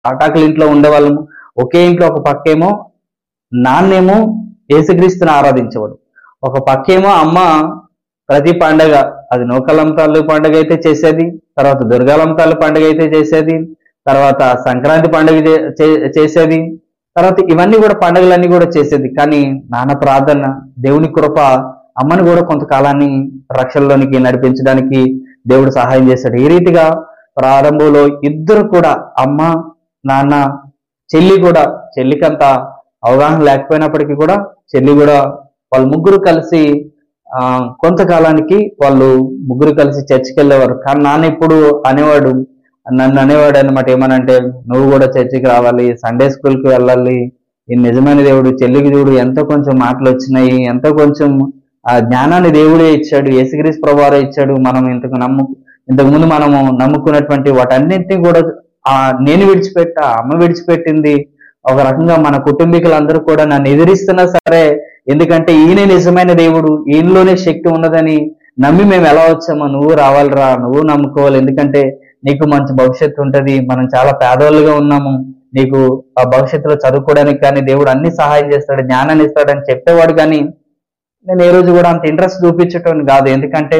తాటాకుల ఇంట్లో ఉండేవాళ్ళము ఒకే ఇంట్లో ఒక పక్కేమో నాన్నేమో యేసుక్రీస్తుని ఆరాధించేవాడు ఒక పక్కేమో అమ్మ ప్రతి పండగ అది నూకలంతాలు పండుగ అయితే చేసేది తర్వాత దుర్గాలంతాలు పండుగ అయితే చేసేది తర్వాత సంక్రాంతి పండుగ చే- చే- చేసేది తర్వాత ఇవన్నీ కూడా పండుగలన్నీ కూడా చేసేది కానీ నాన్న ప్రార్థన దేవుని కృప అమ్మని కూడా కొంతకాలాన్ని రక్షణలోనికి నడిపించడానికి దేవుడు సహాయం చేశాడు ఈ రీతిగా ప్రారంభంలో ఇద్దరు కూడా అమ్మ నాన్న చెల్లి కూడా చెల్లికంత అవగాహన లేకపోయినప్పటికీ కూడా చెల్లి కూడా వాళ్ళు ముగ్గురు కలిసి ఆ కొంతకాలానికి వాళ్ళు ముగ్గురు కలిసి చర్చికి వెళ్ళేవారు కానీ నాన్న ఇప్పుడు అనేవాడు నన్ను అనేవాడు అనమాట ఏమనంటే నువ్వు కూడా చర్చికి రావాలి సండే స్కూల్ కి వెళ్ళాలి ఈ నిజమైన దేవుడు చెల్లికి దేవుడు ఎంతో కొంచెం మాటలు వచ్చినాయి ఎంతో కొంచెం ఆ జ్ఞానాన్ని దేవుడే ఇచ్చాడు యేసుక్రీస్ ప్రభువారే ఇచ్చాడు మనం ఇంతకు నమ్ము ఇంతకు ముందు మనము నమ్ముకున్నటువంటి వాటన్నింటినీ కూడా ఆ నేను విడిచిపెట్టా అమ్మ విడిచిపెట్టింది ఒక రకంగా మన కుటుంబీకులందరూ కూడా నన్ను ఎదిరిస్తున్నా సరే ఎందుకంటే ఈయనే నిజమైన దేవుడు ఈయనలోనే శక్తి ఉన్నదని నమ్మి మేము ఎలా వచ్చామో నువ్వు రావాలిరా నువ్వు నమ్ముకోవాలి ఎందుకంటే నీకు మంచి భవిష్యత్తు ఉంటది మనం చాలా పేదవాళ్ళుగా ఉన్నాము నీకు ఆ భవిష్యత్తులో చదువుకోవడానికి కానీ దేవుడు అన్ని సహాయం చేస్తాడు జ్ఞానాన్ని ఇస్తాడని చెప్పేవాడు కానీ నేను ఏ రోజు కూడా అంత ఇంట్రెస్ట్ చూపించటం కాదు ఎందుకంటే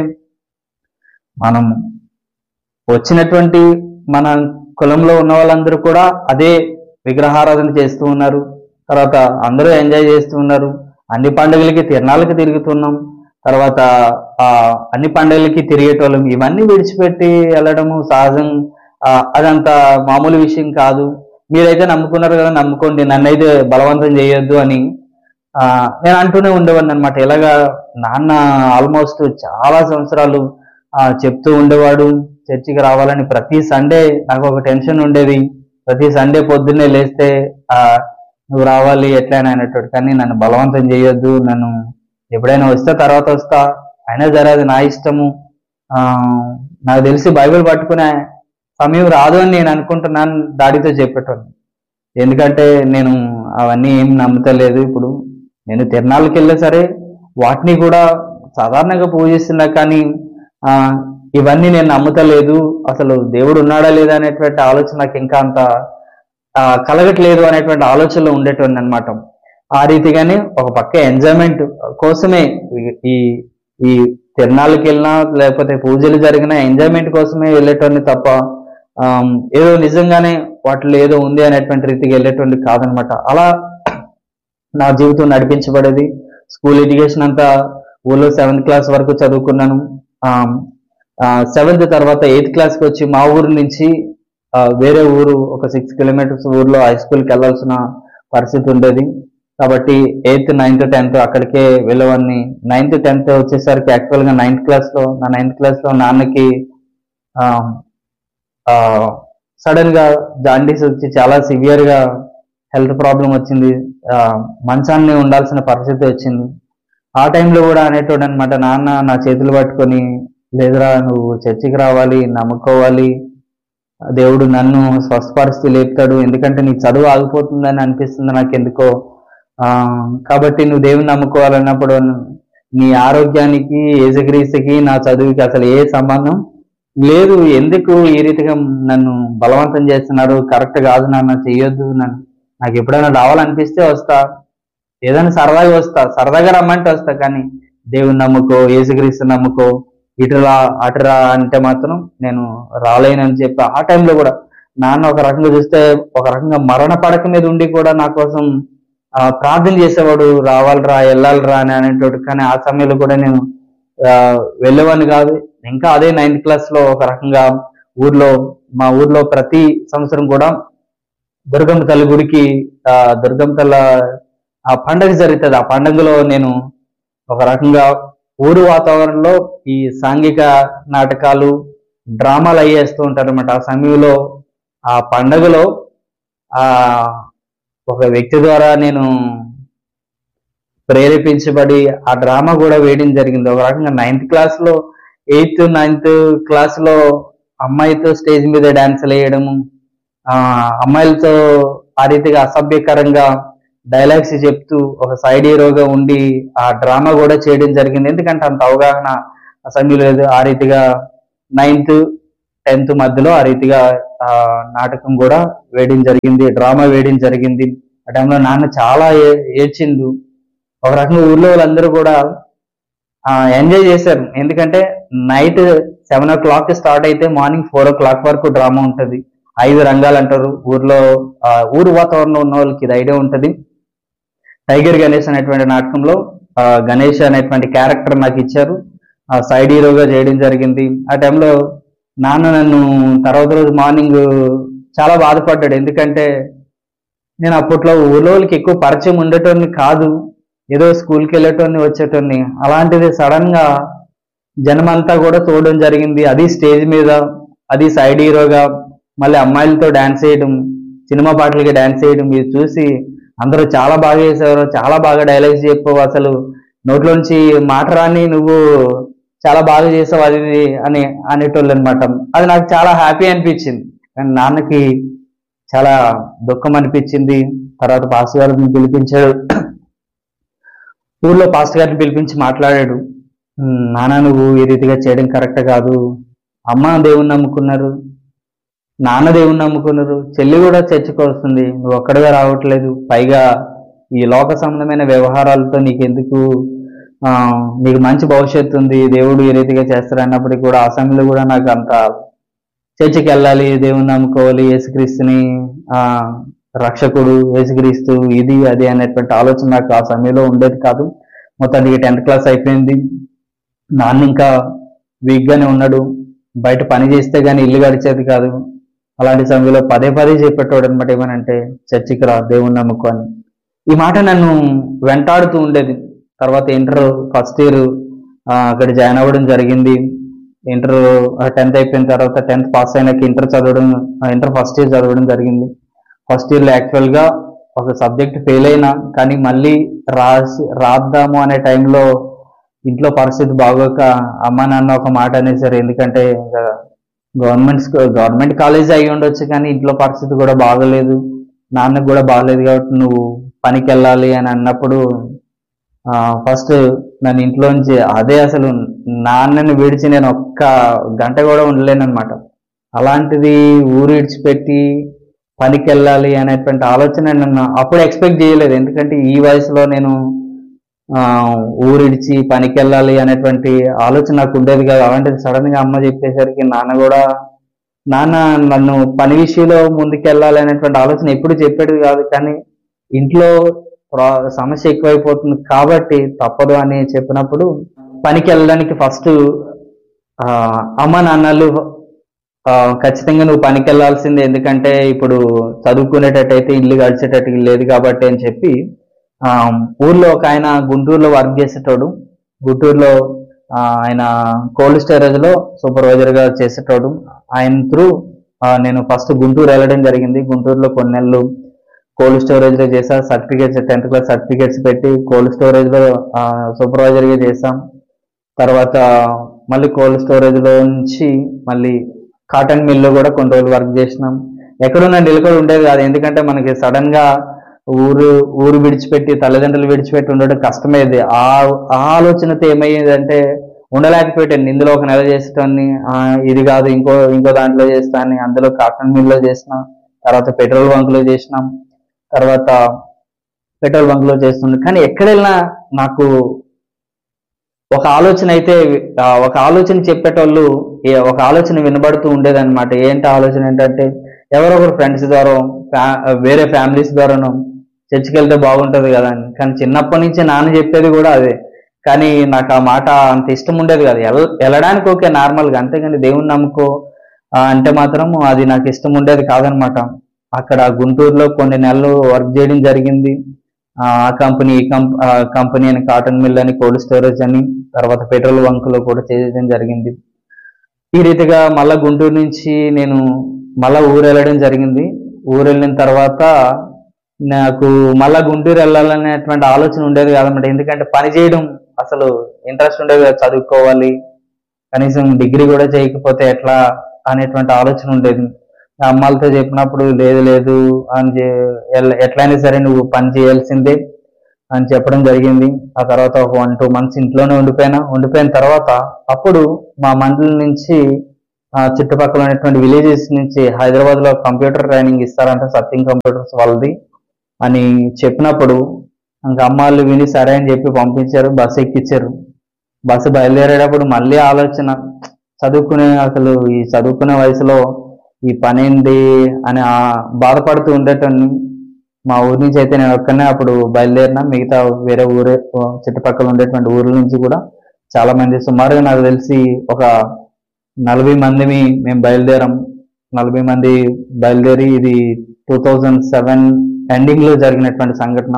మనం వచ్చినటువంటి మన కులంలో ఉన్న వాళ్ళందరూ కూడా అదే విగ్రహారాధన చేస్తూ ఉన్నారు తర్వాత అందరూ ఎంజాయ్ చేస్తూ ఉన్నారు అన్ని పండుగలకి తిరణాలకి తిరుగుతున్నాం తర్వాత ఆ అన్ని పండుగలకి తిరిగేటోళ్ళం ఇవన్నీ విడిచిపెట్టి వెళ్ళడము సహజం ఆ, అదంత మామూలు విషయం కాదు మీరైతే నమ్ముకున్నారు కదా నమ్ముకోండి నన్నైతే బలవంతం చేయొద్దు అని ఆ నేను అంటూనే ఉండేవాడిని అనమాట ఇలాగా నాన్న ఆల్మోస్ట్ చాలా సంవత్సరాలు ఆ చెప్తూ ఉండేవాడు చర్చికి రావాలని ప్రతి సండే నాకు ఒక టెన్షన్ ఉండేది ప్రతి సండే పొద్దున్నే లేస్తే ఆ నువ్వు రావాలి ఎట్లయినా అనేటోడు కానీ నన్ను బలవంతం చేయొద్దు నన్ను ఎప్పుడైనా వస్తే తర్వాత వస్తా అయినా సరే అది నా ఇష్టము ఆ నాకు తెలిసి బైబిల్ పట్టుకునే సమయం రాదు అని నేను అనుకుంటున్నాను దాడితో చెప్పేటోని ఎందుకంటే నేను అవన్నీ ఏం నమ్ముతలేదు ఇప్పుడు నేను తిరణాలకి వెళ్ళే సరే వాటిని కూడా సాధారణంగా పూజిస్తున్నా కానీ ఆ ఇవన్నీ నేను నమ్ముతలేదు అసలు దేవుడు ఉన్నాడా లేదా అనేటువంటి ఆలోచన నాకు ఇంకా అంత ఆ, కలగట్లేదు అనేటువంటి ఆలోచనలో ఉండేటువంటి అనమాట ఆ రీతిగానే ఒక పక్క ఎంజాయ్మెంట్ కోసమే ఈ- ఈ ఈ తిరణాలకి వెళ్ళినా లేకపోతే పూజలు జరిగినా ఎంజాయ్మెంట్ కోసమే వెళ్ళేటోని తప్ప ఆమ్, ఏదో నిజంగానే వాటిలో ఏదో ఉంది అనేటువంటి రీతికి వెళ్ళేటువంటి కాదనమాట అలా నా జీవితం నడిపించబడేది స్కూల్ ఎడ్యుకేషన్ అంతా ఊళ్ళో సెవెంత్ క్లాస్ వరకు చదువుకున్నాను సెవెంత్ తర్వాత ఎయిత్ క్లాస్కి వచ్చి మా ఊరు నుంచి ఆ, వేరే ఊరు ఒక సిక్స్ కిలోమీటర్స్ ఊర్లో హై స్కూల్కి వెళ్ళాల్సిన పరిస్థితి ఉండేది కాబట్టి ఎయిత్ నైన్త్ టెన్త్ అక్కడికే వెళ్ళేవాడిని నైన్త్ టెన్త్ వచ్చేసరికి యాక్చువల్గా నైన్త్ క్లాస్లో నా నైన్త్ క్లాస్లో నాన్నకి సడన్ గా జాండీస్ వచ్చి చాలా సివియర్ గా హెల్త్ ప్రాబ్లం వచ్చింది ఆ, మంచాన్ని ఉండాల్సిన పరిస్థితి వచ్చింది ఆ టైంలో కూడా అనేటోడు అనమాట నాన్న నా చేతులు పట్టుకొని లేదురా నువ్వు చర్చికి రావాలి నమ్ముకోవాలి దేవుడు నన్ను స్వస్థపరిస్థితి లేపుతాడు ఎందుకంటే నీ చదువు ఆగిపోతుందని అనిపిస్తుంది నాకు ఎందుకో ఆ కాబట్టి నువ్వు దేవుని నమ్ముకోవాలన్నప్పుడు నీ ఆరోగ్యానికి ఏజగ్రీస్కి నా చదువుకి అసలు ఏ సంబంధం లేదు ఎందుకు ఈ రీతిగా నన్ను బలవంతం చేస్తున్నారు కరెక్ట్ కాదు నాన్న చెయ్యొద్దు నన్ను నాకు ఎప్పుడైనా రావాలనిపిస్తే వస్తా ఏదైనా సరదాగా వస్తా సరదాగా రమ్మంటే వస్తా కానీ దేవుని నమ్ముకో ఏసుక్రీస్తు నమ్ముకో ఇటురా అటురా అంటే మాత్రం నేను రాలేనని చెప్పి ఆ టైంలో కూడా నాన్న ఒక రకంగా చూస్తే ఒక రకంగా మరణ పడక మీద ఉండి కూడా నా కోసం ఆ, ప్రార్థన చేసేవాడు రావాలిరా వెళ్ళాలిరా అని అనేటోడు కానీ ఆ సమయంలో కూడా నేను ఆ, వెళ్ళేవాడిని కాదు ఇంకా అదే నైన్త్ క్లాస్ లో ఒక రకంగా ఊర్లో మా ఊర్లో ప్రతి సంవత్సరం కూడా దుర్గమ్మ తల్లి గుడికి ఆ దుర్గమ్మ తల్ల ఆ పండగ జరుగుతుంది ఆ పండగలో నేను ఒక రకంగా ఊరు వాతావరణంలో ఈ సాంఘిక నాటకాలు డ్రామాలు అయ్యేస్తూ ఉంటారు అనమాట ఆ సమయంలో ఆ పండగలో ఆ ఒక వ్యక్తి ద్వారా నేను ప్రేరేపించబడి ఆ డ్రామా కూడా వేయడం జరిగింది ఒక రకంగా నైన్త్ క్లాస్ లో ఎయిత్ నైన్త్ క్లాస్ లో అమ్మాయితో స్టేజ్ మీద డాన్సులు వేయడము ఆ అమ్మాయిలతో ఆ రీతిగా అసభ్యకరంగా డైలాగ్స్ చెప్తూ ఒక సైడ్ హీరోగా ఉండి ఆ డ్రామా కూడా చేయడం జరిగింది ఎందుకంటే అంత అవగాహన ఆ సమయంలో లేదు ఆ రీతిగా నైన్త్ టెన్త్ మధ్యలో ఆ రీతిగా ఆ నాటకం కూడా వేయడం జరిగింది డ్రామా వేయడం జరిగింది ఆ టైంలో నాన్న చాలా ఏ- ఏడ్చిండు ఒక రకంగా ఊర్లో వాళ్ళందరూ కూడా ఎంజాయ్ చేశారు ఎందుకంటే night seven o'clock start అయితే మార్నింగ్ ఫోర్ ఓ క్లాక్ వరకు డ్రామా ఉంటది ఐదు రంగాలు అంటారు ఊర్లో ఆ, ఊరు వాతావరణంలో ఉన్న వాళ్ళకి ఇది ఐడియా ఉంటది టైగర్ గణేష్ అనేటువంటి నాటకంలో ఆ, గణేష్ అనేటువంటి క్యారెక్టర్ నాకు ఇచ్చారు ఆ సైడ్ హీరోగా చేయడం జరిగింది ఆ టైంలో నాన్న నన్ను తర్వాత రోజు మార్నింగ్ చాలా బాధపడ్డాడు ఎందుకంటే నేను అప్పట్లో ఊళ్ళో వాళ్ళకి ఎక్కువ పరిచయం ఉండేటోని కాదు ఏదో స్కూల్కి వెళ్ళేటోని వచ్చేటోని అలాంటిది సడన్ గా జనమంతా కూడా చూడడం జరిగింది అది స్టేజ్ మీద అది సైడ్ హీరోగా మళ్ళీ అమ్మాయిలతో డాన్స్ చేయడం సినిమా పాటలకి డాన్స్ చేయడం ఇది చూసి అందరూ చాలా బాగా చేసేవారు చాలా బాగా డైలాగ్స్ చెప్పావు అసలు నోట్లోంచి మాట రాని నువ్వు చాలా బాగా చేసావు అది ఇది అని అనేటోళ్ళు అనమాట అది నాకు చాలా హ్యాపీ అనిపించింది కానీ నాన్నకి చాలా దుఃఖం అనిపించింది తర్వాత పాస్టర్ గారిని పిలిపించాడు ఊర్లో పాస్టర్ గారిని పిలిపించి మాట్లాడాడు "ఉమ్, నాన్న నువ్వు ఈ రీతిగా చేయడం కరెక్ట్ కాదు అమ్మ దేవుణ్ణి నమ్ముకున్నారు నాన్న దేవుణ్ణి నమ్ముకున్నారు చెల్లి కూడా చర్చకు వస్తుంది నువ్వు ఒక్కడిగా రావట్లేదు పైగా ఈ లోక సంబంధమైన వ్యవహారాలతో నీకెందుకు ఆ, నీకు మంచి భవిష్యత్తు ఉంది దేవుడు ఈ రీతిగా చేస్తారు అన్నప్పటికీ కూడా ఆ సమయంలో కూడా నాకు అంత చర్చికి వెళ్ళాలి దేవుని నమ్ముకోవాలి యేసుక్రీస్తుని ఆ రక్షకుడు యేసుక్రీస్తు ఇది అది అనేటువంటి ఆలోచన నాకు ఆ సమయంలో ఉండేది కాదు మొత్తానికి టెన్త్ క్లాస్ అయిపోయింది నాన్న ఇంకా వీక్ గానే ఉన్నాడు బయట పని చేస్తే గానీ ఇల్లు గడిచేది కాదు అలాంటి సమయంలో పదే పదే చెప్పేటోడు అనమాట ఏమనంటే చర్చికి రా దేవుని నమ్ముకో అని ఈ మాట నన్ను వెంటాడుతూ ఉండేది తర్వాత ఇంటర్ ఫస్ట్ ఇయర్ అక్కడ జాయిన్ అవ్వడం జరిగింది ఇంటర్ టెన్త్ అయిపోయిన తర్వాత టెన్త్ పాస్ అయినాక ఇంటర్ చదవడం ఇంటర్ ఫస్ట్ ఇయర్ చదవడం జరిగింది ఫస్ట్ ఇయర్ లో యాక్చువల్ గా ఒక సబ్జెక్ట్ ఫెయిల్ అయినా కానీ మళ్ళీ రాసి రాద్దాము అనే టైంలో ఇంట్లో పరిస్థితి బాగోక అమ్మ నాన్న ఒక మాట అనేసారు ఎందుకంటే గవర్నమెంట్ గవర్నమెంట్ కాలేజ్ అయి ఉండొచ్చు కానీ ఇంట్లో పరిస్థితి కూడా బాగలేదు నాన్నకు కూడా బాగలేదు కాబట్టి నువ్వు పనికి వెళ్ళాలి అని అన్నప్పుడు ఫస్ట్ నన్ను ఇంట్లోంచి అదే అసలు నాన్నని విడిచి నేను ఒక్క గంట కూడా ఉండలేను అనమాట అలాంటిది ఊరు విడిచిపెట్టి పనికి వెళ్ళాలి అనేటువంటి ఆలోచన నన్ను అప్పుడు ఎక్స్పెక్ట్ చేయలేదు ఎందుకంటే ఈ వయసులో నేను ఆ, ఊరిడిచి పనికి వెళ్ళాలి అనేటువంటి ఆలోచన నాకు ఉండేది కాదు అలాంటిది సడన్ గా అమ్మ చెప్పేసరికి నాన్న కూడా నాన్న నన్ను పని విషయంలో ముందుకెళ్ళాలి అనేటువంటి ఆలోచన ఎప్పుడు చెప్పేది కాదు కానీ ఇంట్లో ప్రా- సమస్య ఎక్కువైపోతుంది కాబట్టి తప్పదు అని చెప్పినప్పుడు పనికి వెళ్ళడానికి ఫస్ట్ అమ్మ నాన్నలు ఆ, ఖచ్చితంగా నువ్వు పనికి వెళ్ళాల్సిందే ఎందుకంటే ఇప్పుడు చదువుకునేటట్టయితే ఇల్లు గడిచేటట్టు లేదు కాబట్టి అని చెప్పి ఆ, ఊర్లో ఒక ఆయన గుంటూరులో వర్క్ చేసేటోడు గుంటూరులో ఆ, ఆయన కోల్డ్ స్టోరేజ్ లో సూపర్వైజర్ గా చేసేటోడు ఆయన త్రూ నేను ఫస్ట్ గుంటూరు వెళ్ళడం జరిగింది గుంటూరులో కొన్ని నెలలు కోల్డ్ స్టోరేజ్ లో చేసా సర్టిఫికేట్స్ టెన్త్ క్లాస్ సర్టిఫికేట్స్ పెట్టి కోల్డ్ స్టోరేజ్ లో సూపర్వైజర్ గా చేసాం తర్వాత మళ్ళీ కోల్డ్ స్టోరేజ్ లో నుంచి మళ్ళీ కాటన్ మిల్ లో కూడా కొన్ని రోజులు వర్క్ చేసినాం ఎక్కడున్నా నిలకడ ఉండేది కాదు ఎందుకంటే మనకి సడన్ గా ఊరు ఊరు విడిచిపెట్టి తల్లిదండ్రులు విడిచిపెట్టి ఉండడం కష్టమేది ఆ ఆ ఆలోచనతో ఏమయ్యేదంటే ఉండలేకపోయాను ఇందులో ఒక నెల చేసేటాన్ని ఆ, ఇది కాదు ఇంకో ఇంకో దాంట్లో చేస్తాను అందులో కాటన్ మిల్ లో చేసిన తర్వాత పెట్రోల్ బంక్ లో చేసినాం తర్వాత పెట్రోల్ బంక్ లో చేస్తుంది కానీ ఎక్కడ వెళ్ళినా నాకు ఒక ఆలోచన అయితే ఆ, ఒక ఆలోచన చెప్పేటోళ్ళు ఏ- ఒక ఆలోచన వినబడుతూ ఉండేదన్నమాట ఏంటి ఆలోచన ఏంటంటే ఎవరో ఒకరు ఫ్రెండ్స్ ద్వారా ఫ్యా- వేరే ఫ్యామిలీస్ ద్వారాను చర్చికి వెళ్తే బాగుంటది కదా అని కానీ చిన్నప్పటి నుంచి నాన్న చెప్పేది కూడా అదే కానీ నాకు ఆ మాట అంత ఇష్టం ఉండేది కాదు ఎల్- వెళ్ళడానికి ఓకే నార్మల్ గా అంతేగాని దేవుని నమ్ముకో ఆ, అంటే మాత్రం అది నాకు ఇష్టం ఉండేది కాదనమాట అక్కడ గుంటూరులో కొన్ని నెలలు వర్క్ చేయడం జరిగింది ఆ కంపెనీ ఈ కంప్- ఆ కంపెనీ అని కాటన్ మిల్ అని కోల్డ్ స్టోరేజ్ అని తర్వాత పెట్రోల్ బంక్ లో కూడా చేయడం జరిగింది ఈ రీతిగా మళ్ళా గుంటూరు నుంచి నేను మళ్ళా ఊరు వెళ్ళడం జరిగింది ఊరు వెళ్ళిన తర్వాత నాకు మళ్ళా గుంటూరు వెళ్ళాలనేటువంటి ఆలోచన ఉండేది కాదన్నమాట ఎందుకంటే పని చేయడం అసలు ఇంట్రెస్ట్ ఉండేది కాదు చదువుకోవాలి కనీసం డిగ్రీ కూడా చేయకపోతే ఎట్లా అనేటువంటి ఆలోచన ఉండేది ఆ అమ్మాలతో చెప్పినప్పుడు లేదు లేదు అని చె- ఎల్- ఎట్లయినా సరే నువ్వు పని చేయాల్సిందే అని చెప్పడం జరిగింది ఆ తర్వాత ఒక వన్ టూ మంత్స్ ఇంట్లోనే ఉండిపోయినా ఉండిపోయిన తర్వాత అప్పుడు మా మండలి నుంచి ఆ, చుట్టుపక్కల ఉన్నటువంటి విలేజెస్ నుంచి హైదరాబాద్ లో కంప్యూటర్ ట్రైనింగ్ ఇస్తారంట సత్యం కంప్యూటర్స్ వాళ్ళది అని చెప్పినప్పుడు ఇంకా అమ్మాళ్ళు విని సరే అని చెప్పి పంపించారు బస్సు ఎక్కించారు బస్సు బయలుదేరేటప్పుడు మళ్ళీ ఆలోచన చదువుకునే అసలు ఈ చదువుకునే వయసులో ఈ పని ఏంటి అని ఆ బాధపడుతూ ఉండేటన్ని మా ఊరి నుంచి అయితే నేను ఒక్కనే అప్పుడు బయలుదేరిన మిగతా వేరే ఊరే చుట్టుపక్కల ఉండేటువంటి ఊర్ల నుంచి కూడా చాలా మంది సుమారుగా నాకు తెలిసి ఒక నలభై మందిని మేము బయలుదేరాం నలభై మంది బయలుదేరి ఇది టూ థౌజండ్ సెవెన్ ఎండింగ్ లో జరిగినటువంటి సంఘటన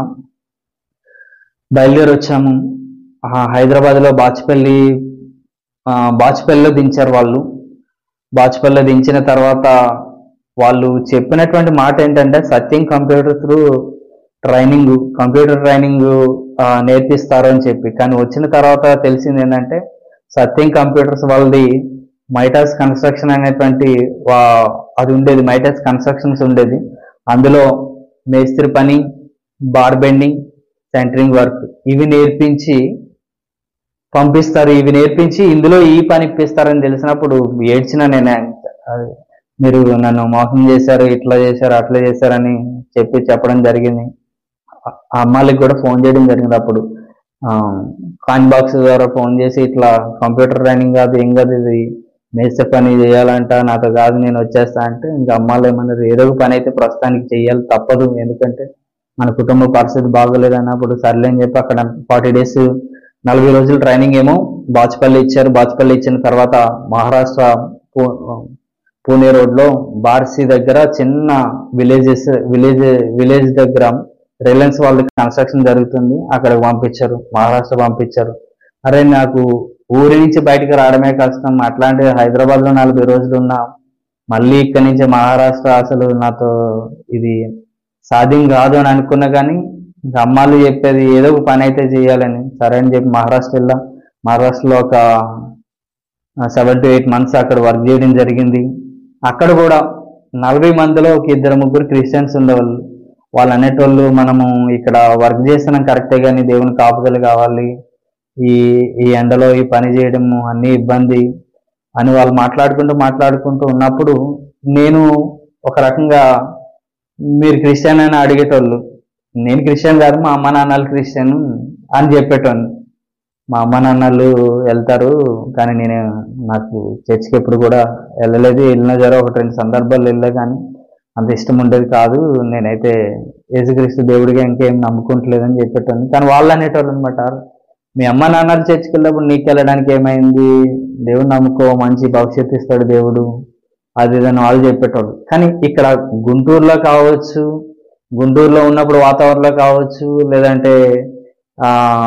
బయలుదేరి వచ్చాము ఆ, హైదరాబాద్ లో బాచుపల్లి ఆ, బాచుపల్లిలో దించారు వాళ్ళు బాచుపల్లిలో దించిన తర్వాత వాళ్ళు చెప్పినటువంటి మాట ఏంటంటే Satyam computer through training computer training నేర్పిస్తారు అని చెప్పి కానీ వచ్చిన తర్వాత తెలిసింది ఏంటంటే సత్యం కంప్యూటర్స్ వాళ్ళది మైటాస్ కన్స్ట్రక్షన్ అనేటువంటి వా- అది ఉండేది మైటాస్ కన్స్ట్రక్షన్స్ ఉండేది అందులో మేస్త్రి పని బార్ బెండింగ్ సెంటరింగ్ వర్క్ ఇవి నేర్పించి పంపిస్తారు ఇవి నేర్పించి ఇందులో ఈ పని ఇప్పిస్తారని తెలిసినప్పుడు ఏడ్చిన నేను అది మీరు నన్ను మోసం చేశారు ఇట్లా చేశారు అట్లా చేశారని చెప్పి చెప్పడం జరిగింది ఆ- ఆ అమ్మాయికి కూడా ఫోన్ చేయడం జరిగింది అప్పుడు కాయిన్ బాక్స్ ద్వారా ఫోన్ చేసి ఇట్లా కంప్యూటర్ ట్రైనింగ్ కాదు ఏం కాదు ఇది మేస్త్రి పని చేయాలంట నాతో కాదు నేను వచ్చేస్తా అంటే ఇంకా అమ్మాయిలు ఏమన్నారు ఏదో ఒక పని అయితే ప్రస్తుతానికి చేయాలి తప్పదు ఎందుకంటే మన కుటుంబ పరిస్థితి బాగోలేదు అన్నప్పుడు సర్లే అని చెప్పి అక్కడ ఫార్టీ డేస్ నలభై రోజులు ట్రైనింగ్ ఏమో బాచుపల్లి ఇచ్చారు బాచుపల్లి ఇచ్చిన తర్వాత మహారాష్ట్ర పూ- పూణే రోడ్ లో బార్సీ దగ్గర చిన్న విలేజెస్ విలేజ్ విలేజ్ దగ్గర రిలయన్స్ వాళ్ళకి కన్స్ట్రక్షన్ జరుగుతుంది అక్కడికి పంపించారు మహారాష్ట్ర పంపించారు అరే నాకు ఊరి నుంచి బయటకు రావడమే కష్టం అట్లాంటి హైదరాబాద్ లో నలభై రోజులు ఉన్నా మళ్ళీ ఇక్కడి నుంచి మహారాష్ట్ర అసలు నాతో ఇది సాధ్యం కాదు అని అనుకున్నా కానీ ఇంకా అమ్మాళ్ళు చెప్పేది ఏదో ఒక పని అయితే చేయాలని సరే అని చెప్పి మహారాష్ట్ర వెళ్ళా మహారాష్ట్రలో ఒక సెవెన్ టు ఎయిట్ మంత్స్ అక్కడ వర్క్ చేయడం జరిగింది అక్కడ కూడా నలభై మందిలో ఒక ఇద్దరు ముగ్గురు క్రిస్టియన్స్ ఉండేవాళ్ళు వాళ్ళు అనేటోళ్ళు మనము ఇక్కడ వర్క్ చేస్తున్నాం కరెక్టే కానీ దేవుని కాపుదలు కావాలి ఈ ఈ ఎండలో ఈ పని చేయడము అన్ని ఇబ్బంది అని వాళ్ళు మాట్లాడుకుంటూ మాట్లాడుకుంటూ ఉన్నప్పుడు నేను ఒక రకంగా మీరు క్రిస్టియన్ అని అడిగేటోళ్ళు నేను క్రిస్టియన్ కాదు మా అమ్మ నాన్నలు క్రిస్టియన్ అని చెప్పేటోని మా అమ్మ నాన్నలు వెళ్తారు కానీ నేను నాకు చర్చికి ఎప్పుడు కూడా వెళ్ళలేదు వెళ్ళిన జర ఒకటి రెండు సందర్భాలు వెళ్ళే కానీ అంత ఇష్టం ఉండేది కాదు నేనైతే యేసుక్రీస్తు దేవుడిగా ఇంకేం నమ్ముకుంటలేదని చెప్పేటోని కానీ వాళ్ళు అనేటోళ్ళు అనమాట మీ అమ్మ నాన్నలు చర్చికి వెళ్ళినప్పుడు నీకు వెళ్ళడానికి ఏమైంది దేవుడు నమ్ముకో మంచి భవిష్యత్తు ఇస్తాడు దేవుడు అది ఇదని వాళ్ళు చెప్పేటోళ్ళు కానీ ఇక్కడ గుంటూరులో కావచ్చు గుంటూరులో ఉన్నప్పుడు వాతావరణంలో కావచ్చు లేదంటే ఆ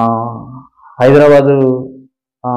హైదరాబాదు ఆ,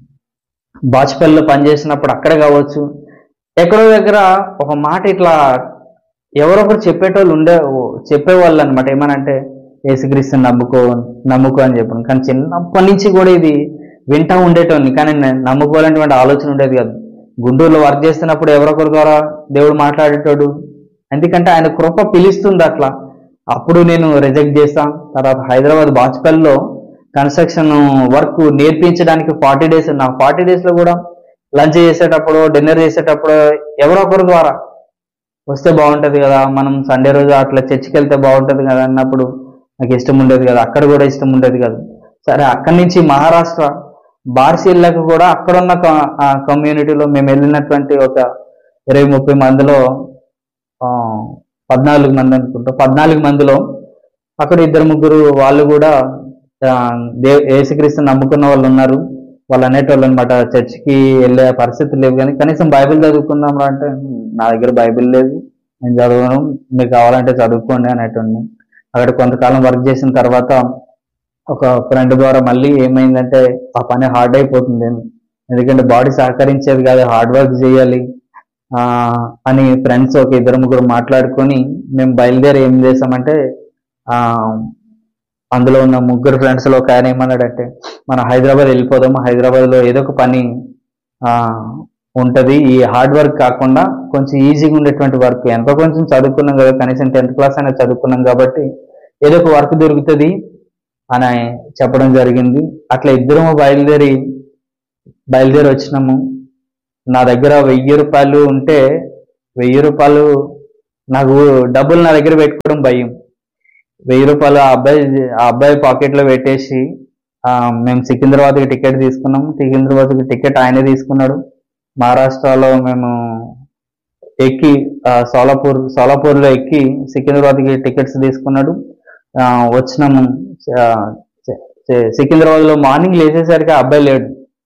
బాచుపల్లిలో పనిచేసినప్పుడు అక్కడ కావచ్చు ఎక్కడో దగ్గర ఒక మాట ఇట్లా ఎవరొకరు చెప్పేటోళ్ళు ఉండే చెప్పేవాళ్ళు అనమాట ఏమనంటే యేసుక్రీస్తు నమ్ముకో నమ్ముకో అని చెప్పాను కానీ చిన్నప్పటి నుంచి కూడా ఇది వింటా ఉండేటోని కానీ నేను నమ్ముకోవాలనేటువంటి ఆలోచన ఉండేది కాదు గుంటూరులో వర్క్ చేస్తున్నప్పుడు ఎవరొకరి ద్వారా దేవుడు మాట్లాడేటోడు ఎందుకంటే ఆయన కృప పిలుస్తుంది అట్లా అప్పుడు నేను రిజెక్ట్ చేస్తాను తర్వాత హైదరాబాద్ బాచుపల్లిలో కన్స్ట్రక్షన్ వర్క్ నేర్పించడానికి ఫార్టీ డేస్ నా ఫార్టీ డేస్ లో కూడా లంచ్ చేసేటప్పుడు డిన్నర్ చేసేటప్పుడు ఎవరో ఒకరి ద్వారా వస్తే బాగుంటది కదా మనం సండే రోజు అట్లా చర్చికి వెళ్తే బాగుంటది కదా అన్నప్పుడు నాకు ఇష్టం ఉండేది కదా అక్కడ కూడా ఇష్టం ఉండేది కదా సరే అక్కడి నుంచి మహారాష్ట్ర బార్సిల్లకు కూడా అక్కడ ఉన్న కమ్యూనిటీలో మేము వెళ్ళినటువంటి ఒక ఇరవై ముప్పై మందిలో ఆ, పద్నాలుగు మంది అనుకుంటా పద్నాలుగు మందిలో అక్కడ ఇద్దరు ముగ్గురు వాళ్ళు కూడా ఆ, దే యేసుక్రీస్తుని నమ్ముకున్న వాళ్ళు ఉన్నారు వాళ్ళు అనేటోళ్ళు అనమాట చర్చికి వెళ్ళే పరిస్థితి లేవు కానీ కనీసం బైబిల్ చదువుకుందాం రా అంటే "హ్మ్, నా దగ్గర బైబిల్ లేదు నేను చదవను మీకు కావాలంటే చదువుకోండి అనేటోడిని అక్కడ కొంతకాలం వర్క్ చేసిన తర్వాత ఒక ఫ్రెండ్ ద్వారా మళ్ళీ ఏమైందంటే ఆ పని హార్డ్ అయిపోతుంది ఎందుకంటే బాడీ సహకరించేది కాదు హార్డ్ వర్క్ చేయాలి ఆ అని ఫ్రెండ్స్ ఒక ఇద్దరు ముగ్గురు మాట్లాడుకొని మేము బయలుదేరి ఏం చేసామంటే ఆ అందులో ఉన్న ముగ్గురు ఫ్రెండ్స్ లో ఒక ఆయన ఏమన్నాడంటే మన హైదరాబాద్ వెళ్ళిపోదాము హైదరాబాద్ లో ఏదో ఒక పని ఆ ఉంటది ఈ హార్డ్ వర్క్ కాకుండా కొంచెం ఈజీగా ఉండేటువంటి వర్క్ ఎంతో కొంచెం చదువుకున్నాం కదా కనీసం టెన్త్ క్లాస్ అయినా చదువుకున్నాం కాబట్టి ఏదో ఒక వర్క్ దొరుకుతుంది అని చెప్పడం జరిగింది అట్లా ఇద్దరము బయలుదేరి బయలుదేరి వచ్చినాము నా దగ్గర వెయ్యి రూపాయలు ఉంటే వెయ్యి రూపాయలు నాకు డబ్బులు నా దగ్గర పెట్టుకోవడం భయం వెయ్యి రూపాయలు ఆ అబ్బాయి ఆ అబ్బాయి పాకెట్లో పెట్టేసి ఆ, మేము సికింద్రాబాద్కి టికెట్ తీసుకున్నాం సికింద్రాబాద్కి టికెట్ ఆయనే తీసుకున్నాడు మహారాష్ట్రలో మేము ఎక్కి ఆ, సోలాపూర్ సోలాపూర్లో ఎక్కి సికింద్రాబాద్కి టికెట్స్ తీసుకున్నాడు ఆ, వచ్చినాము ఆ, సి- సి- సికింద్రాబాద్లో మార్నింగ్ లేచేసరికి ఆ అబ్బాయి లేడు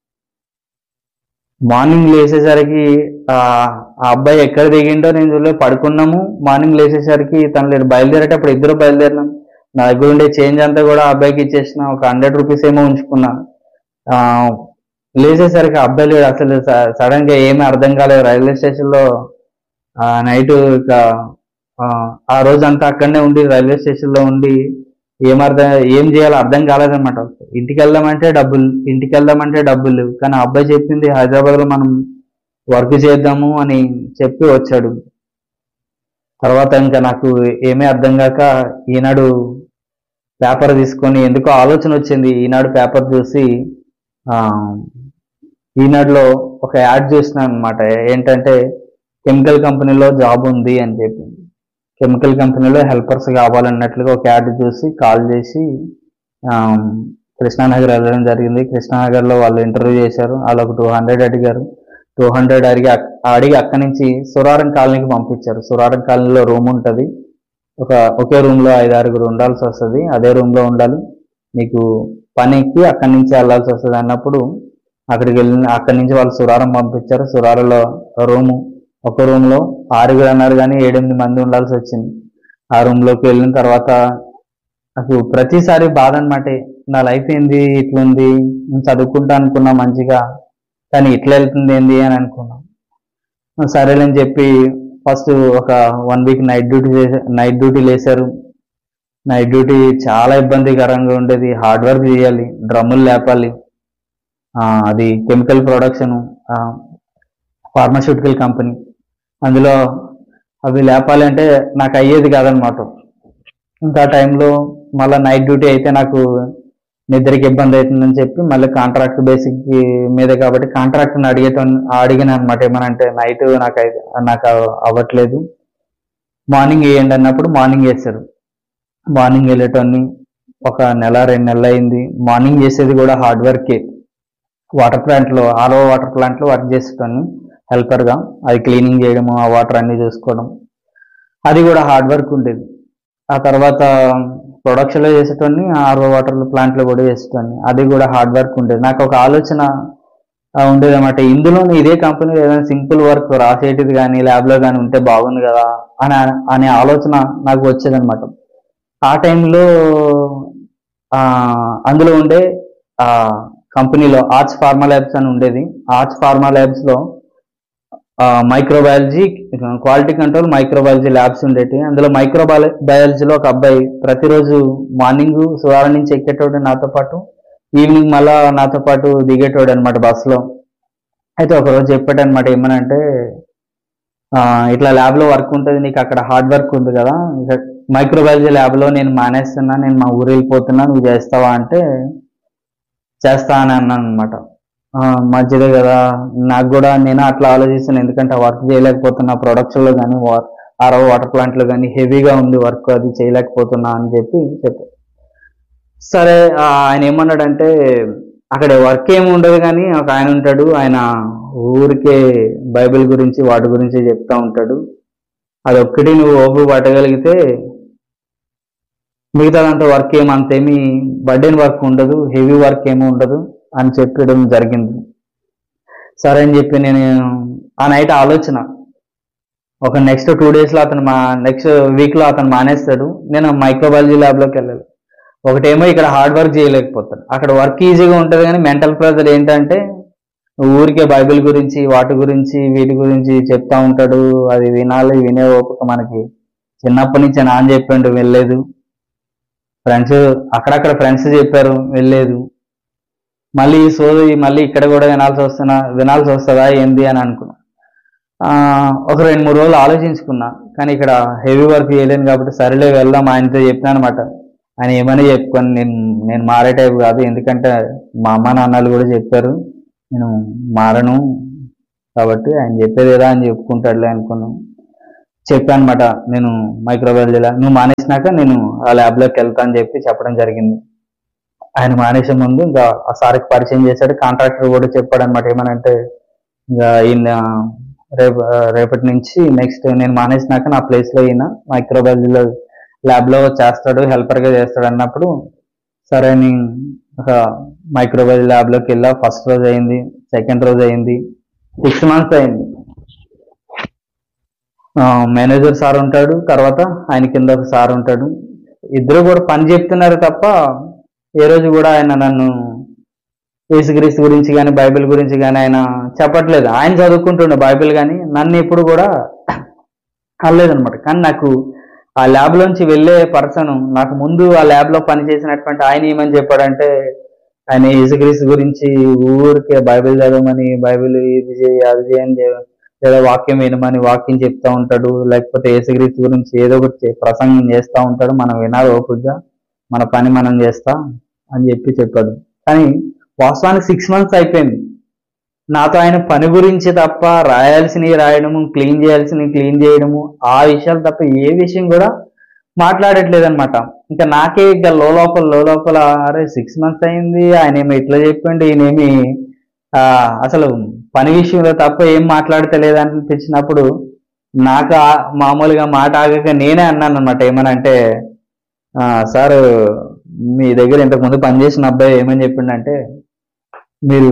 మార్నింగ్ లేచేసరికి ఆ ఆ అబ్బాయి ఎక్కడ దిగిండో నేను చూడలేదు పడుకున్నాము మార్నింగ్ లేచేసరికి తను లేడు బయలుదేరేటప్పుడు ఇద్దరు బయలుదేరినాం నా దగ్గర ఉండే చేంజ్ అంతా కూడా ఆ అబ్బాయికి ఇచ్చేసిన ఒక హండ్రెడ్ రూపీస్ ఏమో ఉంచుకున్నా ఆ, లేచేసరికి ఆ అబ్బాయి లేడు అసలు సడన్ గా ఏమీ అర్థం కాలేదు రైల్వే స్టేషన్ లో నైట్ ఇక ఆ, ఆ రోజు అంతా అక్కడనే ఉండి రైల్వే స్టేషన్ లో ఉండి ఏం అర్థం ఏం చేయాలో అర్థం కాలేదన్నమాట ఇంటికి వెళ్దామంటే డబ్బులు ఇంటికి వెళ్దామంటే డబ్బులు లేవు కానీ ఆ అబ్బాయి చెప్పింది హైదరాబాద్ లో మనం వర్క్ చేద్దాము అని చెప్పి వచ్చాడు తర్వాత ఇంకా నాకు ఏమీ అర్థం కాక ఈనాడు పేపర్ తీసుకొని ఎందుకో ఆలోచన వచ్చింది ఈనాడు పేపర్ చూసి ఆ, ఈనాడులో ఒక యాడ్ చూసిన అనమాట ఏంటంటే కెమికల్ కంపెనీలో జాబ్ ఉంది అని చెప్పి కెమికల్ కంపెనీలో హెల్పర్స్ కావాలన్నట్లుగా ఒక యాడ్ చూసి కాల్ చేసి ఆ, కృష్ణానగర్ వెళ్ళడం జరిగింది కృష్ణానగర్లో వాళ్ళు ఇంటర్వ్యూ చేశారు వాళ్ళు ఒక టూ హండ్రెడ్ అడిగారు టూ హండ్రెడ్ అడిగి అక్- అడిగి అక్కడి నుంచి సురారం కాలనీకి పంపించారు సురారం కాలనీలో రూమ్ ఉంటుంది ఒక ఒకే రూమ్ లో ఐదు ఆరుగురు ఉండాల్సి వస్తుంది అదే రూమ్ లో ఉండాలి నీకు పనికి అక్కడి నుంచి వెళ్ళాల్సి వస్తుంది అన్నప్పుడు అక్కడికి వెళ్ళిన అక్కడి నుంచి వాళ్ళు సురారం పంపించారు సురారంలో రూము ఒక రూమ్ లో ఆరుగురు అన్నారు కానీ ఏడెనిమిది మంది ఉండాల్సి వచ్చింది ఆ రూమ్ లోకి వెళ్ళిన తర్వాత నాకు ప్రతిసారి బాధ అనమాట నా లైఫ్ ఏంది ఇట్లుంది నేను చదువుకుంటా అనుకున్నా మంచిగా కానీ ఇట్లా వెళ్తుంది ఏంది అని అనుకున్నాం సరేలేని చెప్పి ఫస్ట్ ఒక వన్ వీక్ నైట్ డ్యూటీ చేసే నైట్ డ్యూటీ లేసారు నైట్ డ్యూటీ చాలా ఇబ్బందికరంగా ఉండేది హార్డ్ వర్క్ చేయాలి డ్రమ్ములు లేపాలి ఆ, అది కెమికల్ ప్రొడక్షన్ ఫార్మాస్యూటికల్ కంపెనీ అందులో అవి లేపాలి అంటే నాకు అయ్యేది కాదనమాట ఇంకా ఆ టైంలో మళ్ళీ నైట్ డ్యూటీ అయితే నాకు నిద్రకి ఇబ్బంది అవుతుందని చెప్పి మళ్ళీ కాంట్రాక్ట్ బేసిక్ మీద కాబట్టి కాంట్రాక్ట్ అడిగేట అడిగిన అనమాట ఏమనంటే నైట్ నాకు అయి- నాకు అవ్వట్లేదు మార్నింగ్ వేయండి అన్నప్పుడు మార్నింగ్ వేస్తారు మార్నింగ్ వెళ్ళేటోని ఒక నెల రెండు నెలలు అయింది మార్నింగ్ చేసేది కూడా హార్డ్ వర్కే వాటర్ ప్లాంట్లో ఆరో వాటర్ ప్లాంట్లో వర్క్ చేసేటోని హెల్పర్గా అది క్లీనింగ్ చేయడము ఆ వాటర్ అన్ని చూసుకోవడం అది కూడా హార్డ్ వర్క్ ఉండేది ఆ తర్వాత ప్రొడక్షన్లో చేసేటోని ఆరో వాటర్ ప్లాంట్లో కూడా చేసేటోని అది కూడా హార్డ్ వర్క్ ఉండేది నాకు ఒక ఆలోచన ఆ, ఉండేది అనమాట ఇందులో ఇదే కంపెనీలో ఏదైనా సింపుల్ వర్క్ రాసేటిది కానీ ల్యాబ్లో కానీ ఉంటే బాగుంది కదా అని అనే ఆలోచన నాకు వచ్చేదన్నమాట ఆ టైంలో ఆ, అందులో ఉండే ఆ కంపెనీలో ఆర్ట్స్ ఫార్మా ల్యాబ్స్ అని ఉండేది ఆర్ట్స్ ఫార్మా ల్యాబ్స్ లో microbiology quality control microbiology labs ఉండేవి అందులో మైక్రోబయాల బయాలజీలో ఒక అబ్బాయి ప్రతిరోజు మార్నింగ్ సువారం నుంచి ఎక్కేటోడు నాతో పాటు ఈవినింగ్ మళ్ళా నాతో పాటు దిగేటోడు అనమాట బస్సులో అయితే ఒకరోజు చెప్పాడు అనమాట ఏమనంటే ఆ, ఇట్లా ల్యాబ్ లో వర్క్ ఉంటుంది నీకు అక్కడ హార్డ్ వర్క్ ఉంది కదా మైక్రోబయాలజీ ల్యాబ్ లో నేను మానేస్తున్నా నేను మా ఊరు వెళ్ళిపోతున్నా నువ్వు చేస్తావా అంటే చేస్తా అని అన్నాను అనమాట మంచిదే కదా నాకు కూడా నేను అట్లా ఆలోచిస్తాను ఎందుకంటే వర్క్ చేయలేకపోతున్నా ప్రొడక్షన్ లో కానీ ఆరో వాటర్ ప్లాంట్ లో కానీ హెవీగా ఉంది వర్క్ అది చేయలేకపోతున్నా అని చెప్పి చెప్పారు సరే ఆ, ఆయన ఏమన్నాడంటే అక్కడ వర్క్ ఏమి ఉండదు కానీ ఒక ఆయన ఉంటాడు ఆయన ఊరికే బైబిల్ గురించి వాటి గురించి చెప్తా ఉంటాడు అది ఒక్కటి నువ్వు ఓపు పట్టగలిగితే మిగతాదంతా వర్క్ ఏమి అంతేమి బర్డెన్ వర్క్ ఉండదు హెవీ వర్క్ ఏమి ఉండదు అని చెప్పడం జరిగింది సరే అని చెప్పి నేను ఆ నైట్ ఆలోచన ఒక నెక్స్ట్ టూ డేస్లో అతను మా నెక్స్ట్ వీక్లో అతను మానేస్తాడు నేను మైక్రోబయాలజీ ల్యాబ్లోకి వెళ్ళాలి ఒకటేమో ఇక్కడ హార్డ్ వర్క్ చేయలేకపోతాను అక్కడ వర్క్ ఈజీగా ఉంటుంది కానీ మెంటల్ ప్రెజర్ ఏంటంటే ఊరికే బైబిల్ గురించి వాటి గురించి వీటి గురించి చెప్తా ఉంటాడు అది వినాలి వినే ఓపిక మనకి చిన్నప్పటి నుంచి నాన్న చెప్పిండు వెళ్ళలేదు ఫ్రెండ్స్ అక్కడక్కడ ఫ్రెండ్స్ చెప్పారు వెళ్ళలేదు మళ్ళీ ఈ సోది మళ్ళీ ఇక్కడ కూడా వినాల్సి వస్తున్నా వినాల్సి వస్తుందా ఏంది అని అనుకున్నా ఆ, ఒక రెండు మూడు రోజులు ఆలోచించుకున్నా కానీ ఇక్కడ హెవీ వర్క్ చేయలేను కాబట్టి సరేలే వెళ్దాం ఆయనతో చెప్పినా అనమాట ఆయన ఏమని చెప్పుకొని నేను నేను మారే టైప్ కాదు ఎందుకంటే మా అమ్మ నాన్నలు కూడా చెప్పారు నేను మారను కాబట్టి ఆయన చెప్పేది ఏదా అని చెప్పుకుంటాడులే అనుకున్నాం చెప్పాను అనమాట నేను మైక్రోబయాలజీ ల్యాబ్ నువ్వు మానేసినాక నేను ఆ ల్యాబ్లోకి వెళ్తా అని చెప్పి చెప్పడం జరిగింది ఆయన మానేసే ముందు ఇంకా ఆ సార్కి పరిచయం చేశాడు కాంట్రాక్టర్ కూడా చెప్పాడు అనమాట ఏమనంటే ఇంకా ఈయన రేపు రేపటి నుంచి నెక్స్ట్ నేను మానేసినాక నా ప్లేస్ లో ఈయన మైక్రోబయాలజీలో ల్యాబ్ లో చేస్తాడు హెల్పర్ గా చేస్తాడు అన్నప్పుడు సరే అని ఒక మైక్రోబయాలజీ ల్యాబ్ లోకి వెళ్ళా ఫస్ట్ రోజు అయింది సెకండ్ రోజు అయింది సిక్స్ మంత్స్ అయింది మేనేజర్ సార్ ఉంటాడు తర్వాత ఆయన కింద ఒక సార్ ఉంటాడు ఇద్దరు కూడా పని చెప్తున్నారు తప్ప ఏ రోజు కూడా ఆయన నన్ను యేసుక్రీస్తు గురించి కానీ బైబిల్ గురించి కానీ ఆయన చెప్పట్లేదు ఆయన చదువుకుంటుండే బైబిల్ కానీ నన్ను ఎప్పుడు కూడా అనలేదన్నమాట కానీ నాకు ఆ ల్యాబ్ లోంచి వెళ్ళే పర్సన్ నాకు ముందు ఆ ల్యాబ్ లో పనిచేసినటువంటి ఆయన ఏమని చెప్పాడంటే ఆయన యేసుక్రీస్తు గురించి ఊరికే బైబిల్ చదవమని బైబిల్ ఇది చేయి అది చేయని చె- ఏదో వాక్యం వినమని వాక్యం చెప్తా ఉంటాడు లేకపోతే యేసుక్రీస్తు గురించి ఏదో ఒకటి చే- ప్రసంగం చేస్తా ఉంటాడు మనం వినాలి ఓపికగా మన పని మనం చేస్తా అని చెప్పి చెప్పాడు కానీ వాస్తవానికి సిక్స్ మంత్స్ అయిపోయింది నాతో ఆయన పని గురించి తప్ప రాయాల్సినవి రాయడము క్లీన్ చేయాల్సినవి క్లీన్ చేయడము ఆ విషయాలు తప్ప ఏ విషయం కూడా మాట్లాడట్లేదు అనమాట ఇంకా నాకే ఇక లోపల లోపల అరే సిక్స్ మంత్స్ అయింది ఆయన ఏమో ఇట్లా చెప్పిండు ఈయనేమి ఆ, అసలు పని విషయంలో తప్ప ఏం మాట్లాడతలేదు అనిపించినప్పుడు నాకు ఆ- మామూలుగా మాట ఆగక నేనే అన్నాను అనమాట ఏమనంటే "ఆ, సార్ మీ దగ్గర ఇంతకు ముందు పనిచేసిన అబ్బాయి ఏమని చెప్పిండంటే మీరు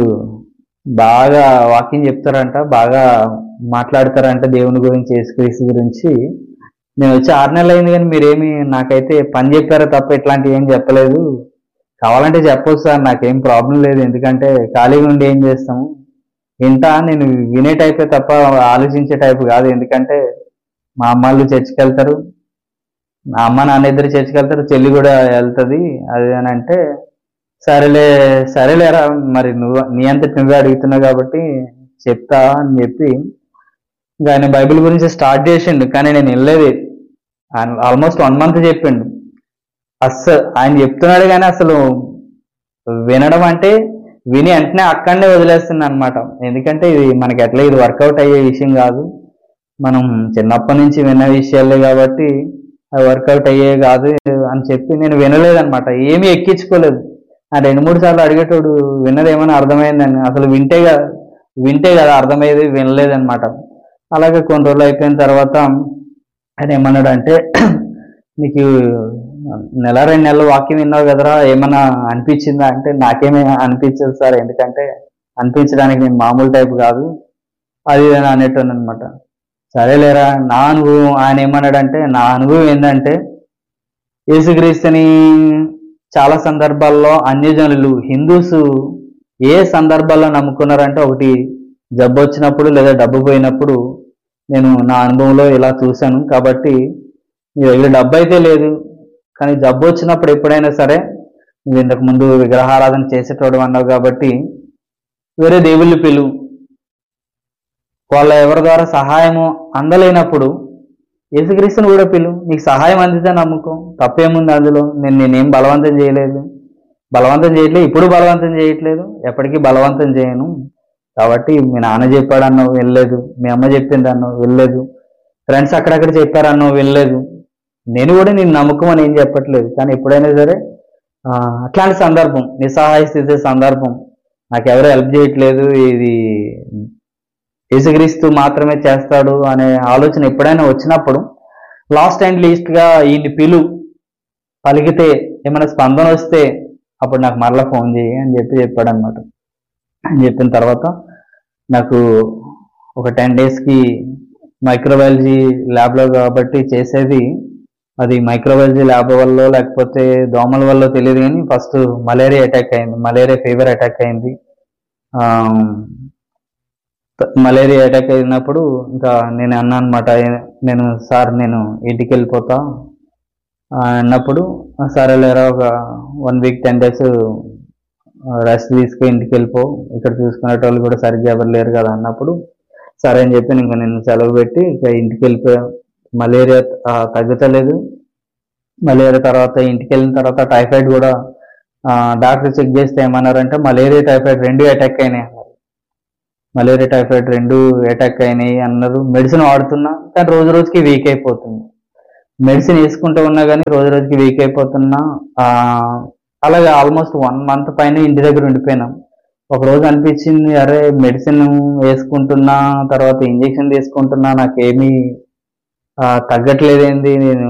బాగా వాకింగ్ చెప్తారంట బాగా మాట్లాడతారంట దేవుని గురించి యేసుక్రీస్తు గురించి నేను వచ్చి ఆరు నెలలు అయింది కానీ మీరేమి నాకైతే పని చెప్పారో తప్ప ఇట్లాంటివి ఏం చెప్పలేదు కావాలంటే చెప్పొచ్చు సార్ నాకేం ప్రాబ్లం లేదు ఎందుకంటే ఖాళీగా ఉండి ఏం చేస్తాము వింటా నేను వినే టైపే తప్ప ఆలోచించే టైప్ కాదు ఎందుకంటే మా అమ్మాళ్ళు చర్చికి వెళ్తారు మా అమ్మ నాన్న ఇద్దరు చర్చికి వెళ్తారు చెల్లి కూడా వెళ్తుంది అది అని అంటే సరేలే సరేలేరా మరి నువ్వు నీ అంతటి నువ్వే అడుగుతున్నావు కాబట్టి చెప్తా అని చెప్పి ఇంకా ఆయన బైబిల్ గురించి స్టార్ట్ చేసిండు కానీ నేను వెళ్ళలేదు ఆల్మోస్ట్ వన్ మంత్ చెప్పిండు అస్సలు ఆయన చెప్తున్నాడు కానీ అసలు వినడం అంటే విని వెంటనే అక్కడనే వదిలేస్తుంది అనమాట ఎందుకంటే ఇది మనకి ఎట్లా ఇది వర్కౌట్ అయ్యే విషయం కాదు మనం చిన్నప్పటి నుంచి విన్న విషయాలే కాబట్టి అవి వర్కౌట్ అయ్యే కాదు అని చెప్పి నేను వినలేదన్నమాట ఏమీ ఎక్కించుకోలేదు ఆ రెండు మూడు సార్లు అడిగేటోడు విన్నది ఏమైనా అర్థమైందని అసలు వింటే కదా వింటే కదా అర్థమయ్యేది వినలేదన్నమాట అలాగే కొన్ని రోజులు అయిపోయిన తర్వాత ఆయన ఏమన్నాడు అంటే నీకు నెల రెండు నెలలు వాక్యం విన్నావు కదరా ఏమన్నా అనిపించిందా అంటే నాకేమీ అనిపించదు సార్ ఎందుకంటే అనిపించడానికి నేను మామూలు టైప్ కాదు అది ఇది అని అనేటోను అనమాట సరేలేరా నా అనుభవం ఆయన ఏమన్నాడంటే నా అనుభవం ఏంటంటే యేసుక్రీస్తుని చాలా సందర్భాల్లో అన్యజనులు హిందూస్ ఏ సందర్భాల్లో నమ్ముకున్నారంటే ఒకటి జబ్బు వచ్చినప్పుడు లేదా డబ్బు పోయినప్పుడు నేను నా అనుభవంలో ఇలా చూశాను కాబట్టి నీ దగ్గర డబ్బు అయితే లేదు కానీ జబ్బు వచ్చినప్పుడు ఎప్పుడైనా సరే నువ్వు ఇంతకు ముందు విగ్రహారాధన చేసేటోడు అన్నావు కాబట్టి వేరే దేవుళ్ళు పిలువు వాళ్ళ ఎవరి ద్వారా సహాయము అందలేనప్పుడు యేసుక్రీస్తుని కూడా పిలు నీకు సహాయం అందితే నమ్ముకో తప్పేముంది అందులో నేను నేనేం బలవంతం చేయలేదు బలవంతం చేయట్లేదు ఇప్పుడు బలవంతం చేయట్లేదు ఎప్పటికీ బలవంతం చేయను కాబట్టి మీ నాన్న చెప్పాడు అన్నావు వెళ్ళలేదు మీ అమ్మ చెప్పింది అన్నావు వెళ్ళలేదు ఫ్రెండ్స్ అక్కడక్కడ చెప్పారు అన్నావు వెళ్ళలేదు నేను కూడా నేను నమ్మకం అని ఏం చెప్పట్లేదు కానీ ఎప్పుడైనా సరే ఆ, అట్లాంటి సందర్భం నిస్సహాయ స్థితి సందర్భం నాకు ఎవరు హెల్ప్ చేయట్లేదు ఇది యేసుక్రీస్తు మాత్రమే చేస్తాడు అనే ఆలోచన ఎప్పుడైనా వచ్చినప్పుడు లాస్ట్ అండ్ లీస్ట్ గా ఈయన్ని పిలు పలికితే ఏమైనా స్పందన వస్తే అప్పుడు నాకు మరలా ఫోన్ చేయి అని చెప్పి చెప్పాడు అనమాట అని చెప్పిన తర్వాత నాకు ఒక టెన్ కి మైక్రోబయాలజీ ల్యాబ్లో కాబట్టి చేసేది అది మైక్రోబయాలజీ ల్యాబ్ వల్ల లేకపోతే దోమల వల్ల తెలియదు కానీ ఫస్ట్ మలేరియా అటాక్ అయింది మలేరియా ఫీవర్ అటాక్ అయింది ఆ, మలేరియా అటాక్ అయినప్పుడు ఇంకా నేను అన్నా అనమాట నేను సార్ నేను ఇంటికి వెళ్ళిపోతా ఆ, అన్నప్పుడు సరేలేరా ఒక one week ten days rest తీసుకుని ఇంటికి వెళ్ళిపో ఇక్కడ చూసుకునేటోళ్ళు కూడా సరిగ్గా ఎవరు లేరు కదా అన్నప్పుడు సరే అని చెప్పి ఇంకా నేను సెలవు పెట్టి ఇక ఇంటికి వెళ్ళిపోయా మలేరియా ఆ, తగ్గుతలేదు మలేరియా తర్వాత ఇంటికి వెళ్ళిన తర్వాత టైఫాయిడ్ కూడా డాక్టర్ చెక్ చేస్తే ఏమన్నారంటే మలేరియా టైఫాయిడ్ రెండు అటాక్ అయినాయి అన్నారు మలేరియా టైఫాయిడ్ రెండు అటాక్ అయినాయి అన్నారు మెడిసిన్ వాడుతున్నా కానీ రోజు రోజుకి వీక్ అయిపోతుంది మెడిసిన్ వేసుకుంటూ ఉన్నా కానీ రోజు రోజుకి వీక్ అయిపోతున్నా ఆ, అలాగే ఆల్మోస్ట్ వన్ మంత్ పైన ఇంటి దగ్గర ఉండిపోయినాం ఒక రోజు అనిపించింది అరే మెడిసిన్ వేసుకుంటున్నా తర్వాత ఇంజెక్షన్ తీసుకుంటున్నా నాకేమీ ఆ, తగ్గట్లేదేంది నేను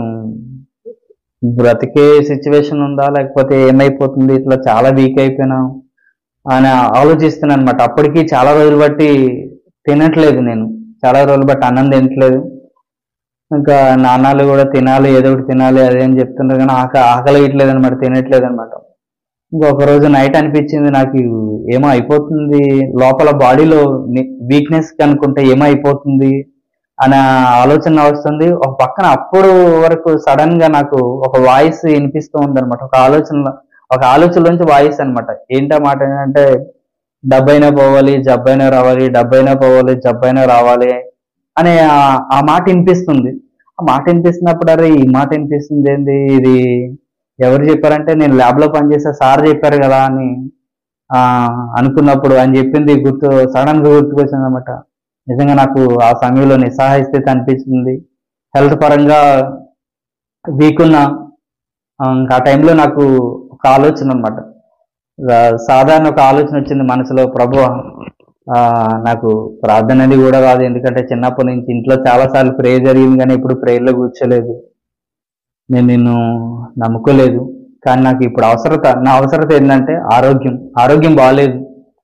బ్రతికే సిచ్యువేషన్ ఉందా లేకపోతే ఏమైపోతుంది ఇట్లా చాలా వీక్ అయిపోయినా అని ఆలోచిస్తున్నాను అనమాట అప్పటికి చాలా రోజులు బట్టి తినట్లేదు నేను చాలా రోజులు బట్టి అన్నం తినట్లేదు ఇంకా నాన్నలు కూడా తినాలి ఏదో ఒకటి తినాలి అదే అని చెప్తున్నారు కానీ ఆక ఆకలి ఇట్లేదు అనమాట తినట్లేదు అనమాట ఇంకొక రోజు నైట్ అనిపించింది నాకు ఏమో అయిపోతుంది లోపల బాడీలో వీక్నెస్ కనుకుంటే ఏమో అయిపోతుంది అనే ఆలోచన వస్తుంది ఒక పక్కన అప్పుడు వరకు సడన్ గా నాకు ఒక వాయిస్ వినిపిస్తూ ఉంది అనమాట ఒక ఆలోచన ఒక ఆలోచనలోంచి వాయిస్ అన్నమాట ఏంటా మాట ఏంటంటే డబ్బైనా పోవాలి జబ్బైనా రావాలి డబ్బైనా పోవాలి జబ్బైనా రావాలి అనే ఆ- ఆ మాట వినిపిస్తుంది ఆ మాట వినిపిస్తున్నప్పుడు అరే ఈ మాట వినిపిస్తుంది ఏంది ఇది ఎవరు చెప్పారంటే నేను ల్యాబ్ లో పనిచేసే సార్ చెప్పారు కదా అని ఆ అనుకున్నప్పుడు అని చెప్పింది గుర్తు సడన్ గా గుర్తుకొచ్చింది అనమాట నిజంగా నాకు ఆ సమయంలో నిస్సహాయ స్థితి అనిపించింది హెల్త్ పరంగా వీక్ ఉన్న ఆ, ఇంకా ఆ టైంలో నాకు ఒక ఆలోచన అనమాట సాధారణ ఒక ఆలోచన వచ్చింది మనసులో ప్రభు ఆ, నాకు ప్రార్థన అనేది కూడా రాదు ఎందుకంటే చిన్నప్పటి నుంచి ఇంట్లో చాలా సార్లు ప్రే జరిగింది కానీ ఇప్పుడు ప్రేయర్లో కూర్చోలేదు నేను నిన్ను నమ్ముకోలేదు కానీ నాకు ఇప్పుడు అవసరత నా అవసరత ఏంటంటే ఆరోగ్యం ఆరోగ్యం బాగాలేదు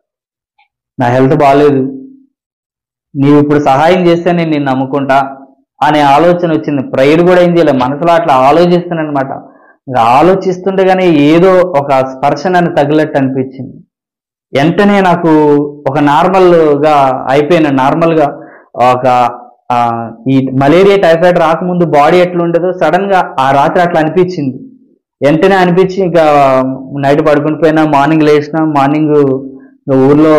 నా హెల్త్ బాగాలేదు నీవు ఇప్పుడు సహాయం చేస్తే నేను నిన్ను నమ్ముకుంటా అనే ఆలోచన వచ్చింది ప్రేయర్ కూడా ఏం చేయలేదు మనసులో అట్లా ఆలోచిస్తున్నాను అనమాట ఆలోచిస్తుంటే కానీ ఏదో ఒక స్పర్శ నన్ను తగిలట్టు అనిపించింది వెంటనే నాకు ఒక నార్మల్ గా అయిపోయిన నార్మల్ గా ఒక ఆ, ఈ మలేరియా టైఫాయిడ్ రాకముందు బాడీ ఎట్లా ఉండదో సడన్ గా ఆ రాత్రి అట్లా అనిపించింది వెంటనే అనిపించి ఇంకా నైట్ పడుకుని పోయినా మార్నింగ్ లేచిన మార్నింగ్ ఊర్లో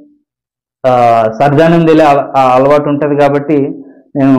ఆ, సర్దానం తెలియ అలవాటు ఉంటది కాబట్టి నేను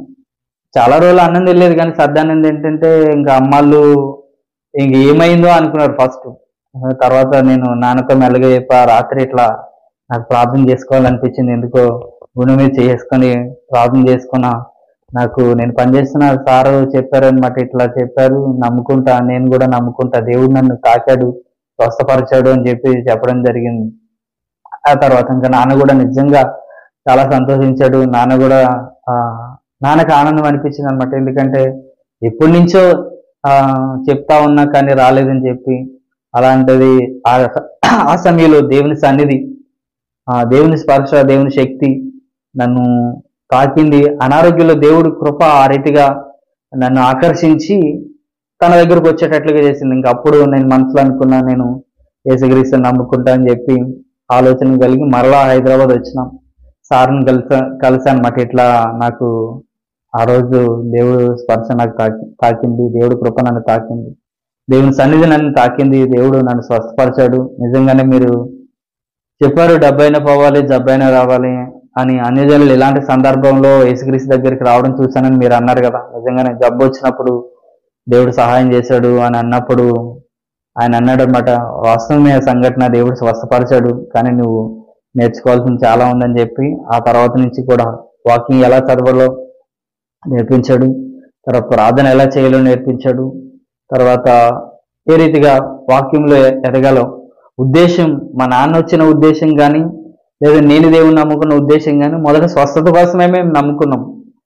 చాలా రోజులు అన్నం తెలియదు కానీ సర్దానం ఏంటంటే ఇంకా అమ్మాళ్ళు ఇంక ఏమైందో అనుకున్నారు ఫస్ట్ తర్వాత నేను నాన్నతో మెల్లగా చెప్పా రాత్రి ఇట్లా నాకు ప్రార్థన చేసుకోవాలనిపించింది ఎందుకో గుండె మీద చేసుకొని ప్రార్థన చేసుకున్నా నాకు నేను పనిచేస్తున్న సారు చెప్పారనమాట ఇట్లా చెప్పారు నమ్ముకుంటా నేను కూడా నమ్ముకుంటా దేవుడు నన్ను తాకాడు స్వస్థపరిచాడు అని చెప్పి చెప్పడం జరిగింది ఆ తర్వాత ఇంకా నాన్న కూడా నిజంగా చాలా సంతోషించాడు నాన్న కూడా ఆ, నాన్నకు ఆనందం అనిపించింది అనమాట ఎందుకంటే ఎప్పటి నుంచో ఆ, చెప్తా ఉన్నా కానీ రాలేదని చెప్పి అలాంటిది ఆ ఆ సమయంలో దేవుని సన్నిధి ఆ దేవుని స్పర్శ దేవుని శక్తి నన్ను తాకింది అనారోగ్యంలో దేవుడి కృప ఆ రీతిగా నన్ను ఆకర్షించి తన దగ్గరకు వచ్చేటట్లుగా చేసింది ఇంకా అప్పుడు నేను మనసులో అనుకున్నా నేను యేసుక్రీస్తుని నమ్ముకుంటా అని చెప్పి ఆలోచన కలిగి మరలా హైదరాబాద్ వచ్చినాం సార్ని కలిసా కలిసా అనమాట ఇట్లా నాకు ఆ రోజు దేవుడు స్పర్శ నాకు తాకి తాకింది దేవుడి కృప నన్ను తాకింది దేవుని సన్నిధి నన్ను తాకింది దేవుడు నన్ను స్వస్థపరిచాడు నిజంగానే మీరు చెప్పారు డబ్బైనా పోవాలి జబ్బైనా రావాలి అని అన్యజనులు ఇలాంటి సందర్భంలో యేసుక్రీస్తు దగ్గరికి రావడం చూశానని మీరు అన్నారు కదా నిజంగానే జబ్బు వచ్చినప్పుడు దేవుడు సహాయం చేశాడు అని అన్నప్పుడు ఆయన అన్నాడు అనమాట వాస్తవమే ఆ సంఘటన దేవుడు స్వస్థపరిచాడు కానీ నువ్వు నేర్చుకోవాల్సింది చాలా ఉందని చెప్పి ఆ తర్వాత నుంచి కూడా వాకింగ్ ఎలా చదవాలో నేర్పించాడు తర్వాత ప్రార్థన ఎలా చేయాలో నేర్పించాడు తర్వాత ఏ రీతిగా వాక్యంలో ఎదగాలో ఉద్దేశం మా నాన్న వచ్చిన ఉద్దేశం కానీ లేదా నేను దేవుని నమ్ముకున్న ఉద్దేశం కానీ మొదట స్వస్థత కోసమే మేము నమ్ముకున్నాం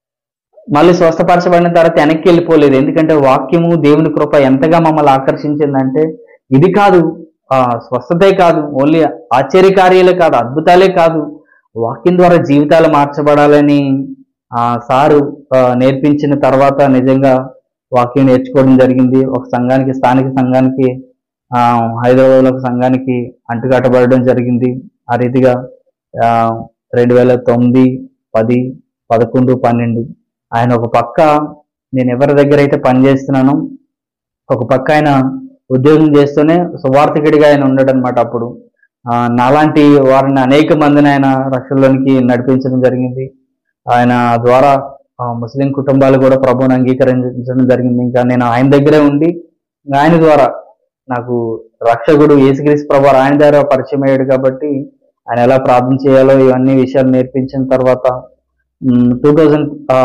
మళ్ళీ స్వస్థపరచబడిన తర్వాత వెనక్కి వెళ్ళిపోలేదు ఎందుకంటే వాక్యము దేవుని కృప ఎంతగా మమ్మల్ని ఆకర్షించిందంటే ఇది కాదు ఆ స్వస్థతే కాదు ఓన్లీ ఆశ్చర్యకార్యాలే కాదు అద్భుతాలే కాదు వాక్యం ద్వారా జీవితాలు మార్చబడాలని ఆ సారు ఆ, నేర్పించిన తర్వాత నిజంగా వాక్యం నేర్చుకోవడం జరిగింది ఒక సంఘానికి స్థానిక సంఘానికి ఆ హైదరాబాద్ లో ఒక సంఘానికి అంటుకట్టబడడం జరిగింది ఆ రీతిగా ఆ రెండు వేల తొమ్మిది పది పదకొండు పన్నెండు ఆయన ఒక పక్క నేను ఎవరి దగ్గర అయితే పనిచేస్తున్నానో ఒక పక్క ఆయన ఉద్యోగం చేస్తూనే సువార్థకుడిగా ఆయన ఉన్నాడు అనమాట అప్పుడు ఆ, నాలాంటి వారిని అనేక మందిని ఆయన రక్షణలోనికి నడిపించడం జరిగింది ఆయన ద్వారా ఆ, ముస్లిం కుటుంబాలు కూడా ప్రభువుని అంగీకరించడం జరిగింది ఇంకా నేను ఆయన దగ్గరే ఉండి ఇంకా ఆయన ద్వారా నాకు రక్షకుడు యేసుక్రీస్తు ప్రభు ఆయన ద్వారా పరిచయం అయ్యాడు కాబట్టి ఆయన ఎలా ప్రార్థన చేయాలో ఇవన్నీ విషయాలు నేర్పించిన తర్వాత టూ థౌజండ్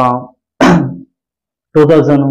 టూ థౌజండ్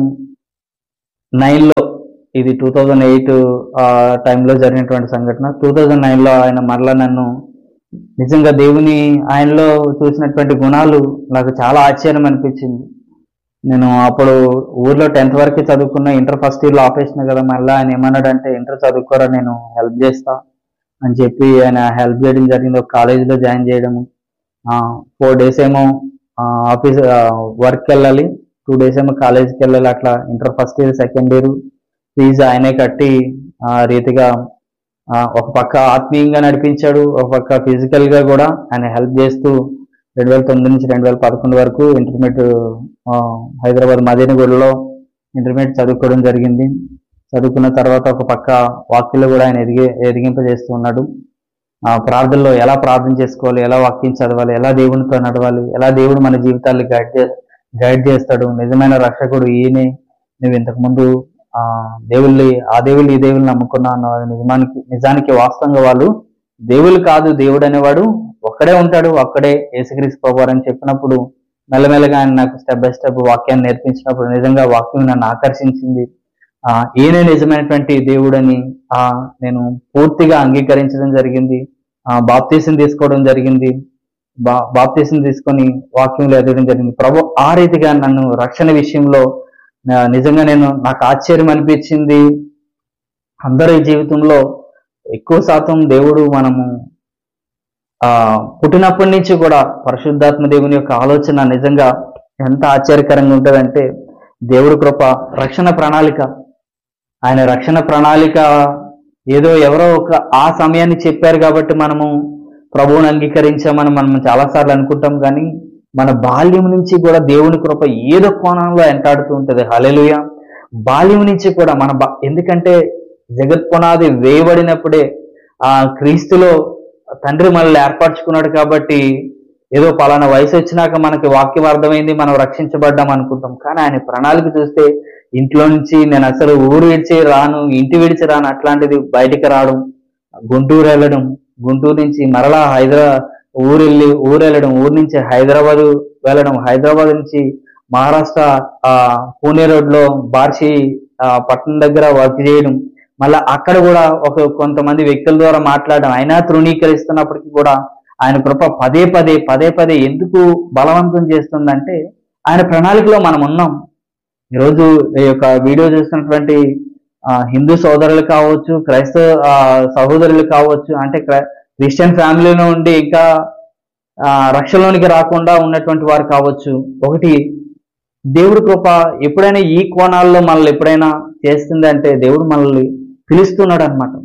నైన్లో ఇది టూ థౌజండ్ ఎయిట్ టైంలో జరిగినటువంటి సంఘటన టూ థౌజండ్ నైన్లో ఆయన మరలా నన్ను నిజంగా దేవుని ఆయనలో చూసినటువంటి గుణాలు నాకు చాలా ఆశ్చర్యం అనిపించింది నేను అప్పుడు ఊర్లో టెన్త్ వరకు చదువుకున్న ఇంటర్ ఫస్ట్ ఇయర్లో ఆపేసిన కదా మళ్ళీ ఆయన ఏమన్నాడంటే ఇంటర్ చదువుకోరా నేను హెల్ప్ చేస్తా అని చెప్పి ఆయన హెల్ప్ చేయడం జరిగింది ఒక కాలేజీలో జాయిన్ చేయడము ఫోర్ డేస్ ఏమో ఆఫీస్ వర్క్ వెళ్ళాలి టూ డేస్ ఏమో కాలేజీకి వెళ్ళాలి అట్లా inter first year second year fees ఆయనే కట్టి ఆ రీతిగా ఆ, ఒక పక్క ఆత్మీయంగా నడిపించాడు ఒక పక్క ఫిజికల్ గా కూడా ఆయన హెల్ప్ చేస్తూ రెండు వేల తొమ్మిది నుంచి రెండు వేల పదకొండు వరకు ఇంటర్మీడియట్ హైదరాబాద్ మదీనగూడలో ఇంటర్మీడియట్ చదువుకోవడం జరిగింది చదువుకున్న తర్వాత ఒక పక్క వాక్యంలో కూడా ఆయన ఎదిగే ఎదిగింపజేస్తూ ఉన్నాడు ఆ ప్రార్థనలో ఎలా ప్రార్థన చేసుకోవాలి ఎలా వాక్యం చదవాలి ఎలా దేవునితో నడవాలి ఎలా దేవుడు మన జీవితాన్ని గైడ్ చే గైడ్ చేస్తాడు నిజమైన రక్షకుడు ఈయనే నువ్వు ఇంతకు ముందు ఆ దేవుళ్ళి ఆ దేవుళ్ళు ఈ దేవుళ్ళు నమ్ముకున్నా అన్న నిజానికి నిజానికి వాస్తవంగా వాళ్ళు దేవుళ్ళు కాదు దేవుడు అనేవాడు ఒక్కడే ఉంటాడు ఒక్కడే యేసుక్రీస్తు ప్రభువారు అని చెప్పినప్పుడు మెల్లమెల్లగా ఆయన నాకు స్టెప్ బై స్టెప్ వాక్యాన్ని నేర్పించినప్పుడు నిజంగా వాక్యం నన్ను ఆకర్షించింది ఆ ఈయనే నిజమైనటువంటి దేవుడని ఆ నేను పూర్తిగా అంగీకరించడం జరిగింది ఆ బాప్తీసం తీసుకోవడం జరిగింది బా బాప్తీసం తీసుకొని వాక్యంలో ఎదగడం జరిగింది ప్రభు ఆ రీతిగా నన్ను రక్షణ విషయంలో ఆ, నిజంగా నేను నాకు ఆశ్చర్యం అనిపించింది అందరి జీవితంలో ఎక్కువ శాతం దేవుడు మనము ఆ పుట్టినప్పటి నుంచి కూడా పరిశుద్ధాత్మ దేవుని యొక్క ఆలోచన నిజంగా ఎంత ఆశ్చర్యకరంగా ఉంటుందంటే దేవుడి కృప రక్షణ ప్రణాళిక ఆయన రక్షణ ప్రణాళిక ఏదో ఎవరో ఒక ఆ సమయాన్ని చెప్పారు కాబట్టి మనము ప్రభువుని అంగీకరించామని మనం చాలాసార్లు అనుకుంటాం కానీ మన బాల్యం నుంచి కూడా దేవుని కృప ఏదో కోణంలో ఎంటాడుతూ ఉంటుంది హలెలుయ బాల్యం నుంచి కూడా మన బా- ఎందుకంటే జగత్ పునాది వేయబడినప్పుడే ఆ క్రీస్తులో తండ్రి మనల్ని ఏర్పరచుకున్నాడు కాబట్టి ఏదో పలానా వయసు వచ్చినాక మనకి వాక్యం అర్థమైంది మనం రక్షించబడ్డాం అనుకుంటాం కానీ ఆయన ప్రణాళిక చూస్తే ఇంట్లో నుంచి నేను అసలు ఊరు విడిచి రాను ఇంటి విడిచి రాను అట్లాంటిది బయటికి రావడం గుంటూరు వెళ్ళడం గుంటూరు నుంచి మరలా హైదరాబాద్ ఊరు వెళ్ళి ఊరు వెళ్ళడం ఊరు నుంచి హైదరాబాద్ వెళ్ళడం హైదరాబాద్ నుంచి మహారాష్ట్ర ఆ పూణే రోడ్ లో బార్షి ఆ, పట్టణం దగ్గర వర్క్ చేయడం మళ్ళీ అక్కడ కూడా ఒక కొంతమంది వ్యక్తుల ద్వారా మాట్లాడడం అయినా తృణీకరిస్తున్నప్పటికీ కూడా ఆయన కృప పదే పదే పదే పదే ఎందుకు బలవంతం చేస్తుందంటే ఆయన ప్రణాళికలో మనం ఉన్నాం ఈరోజు ఈ యొక్క వీడియో చూస్తున్నటువంటి ఆ, హిందూ సోదరులు కావచ్చు క్రైస్తవ ఆ, సహోదరులు కావచ్చు అంటే క్రై- క్రిస్టియన్ ఫ్యామిలీలో ఉండి ఇంకా ఆ, రక్షణలోనికి రాకుండా ఉన్నటువంటి వారు కావచ్చు ఒకటి దేవుడి కృప ఎప్పుడైనా ఈ కోణాల్లో మనల్ని ఎప్పుడైనా చేస్తుంది అంటే దేవుడు మనల్ని పిలుస్తున్నాడు అనమాట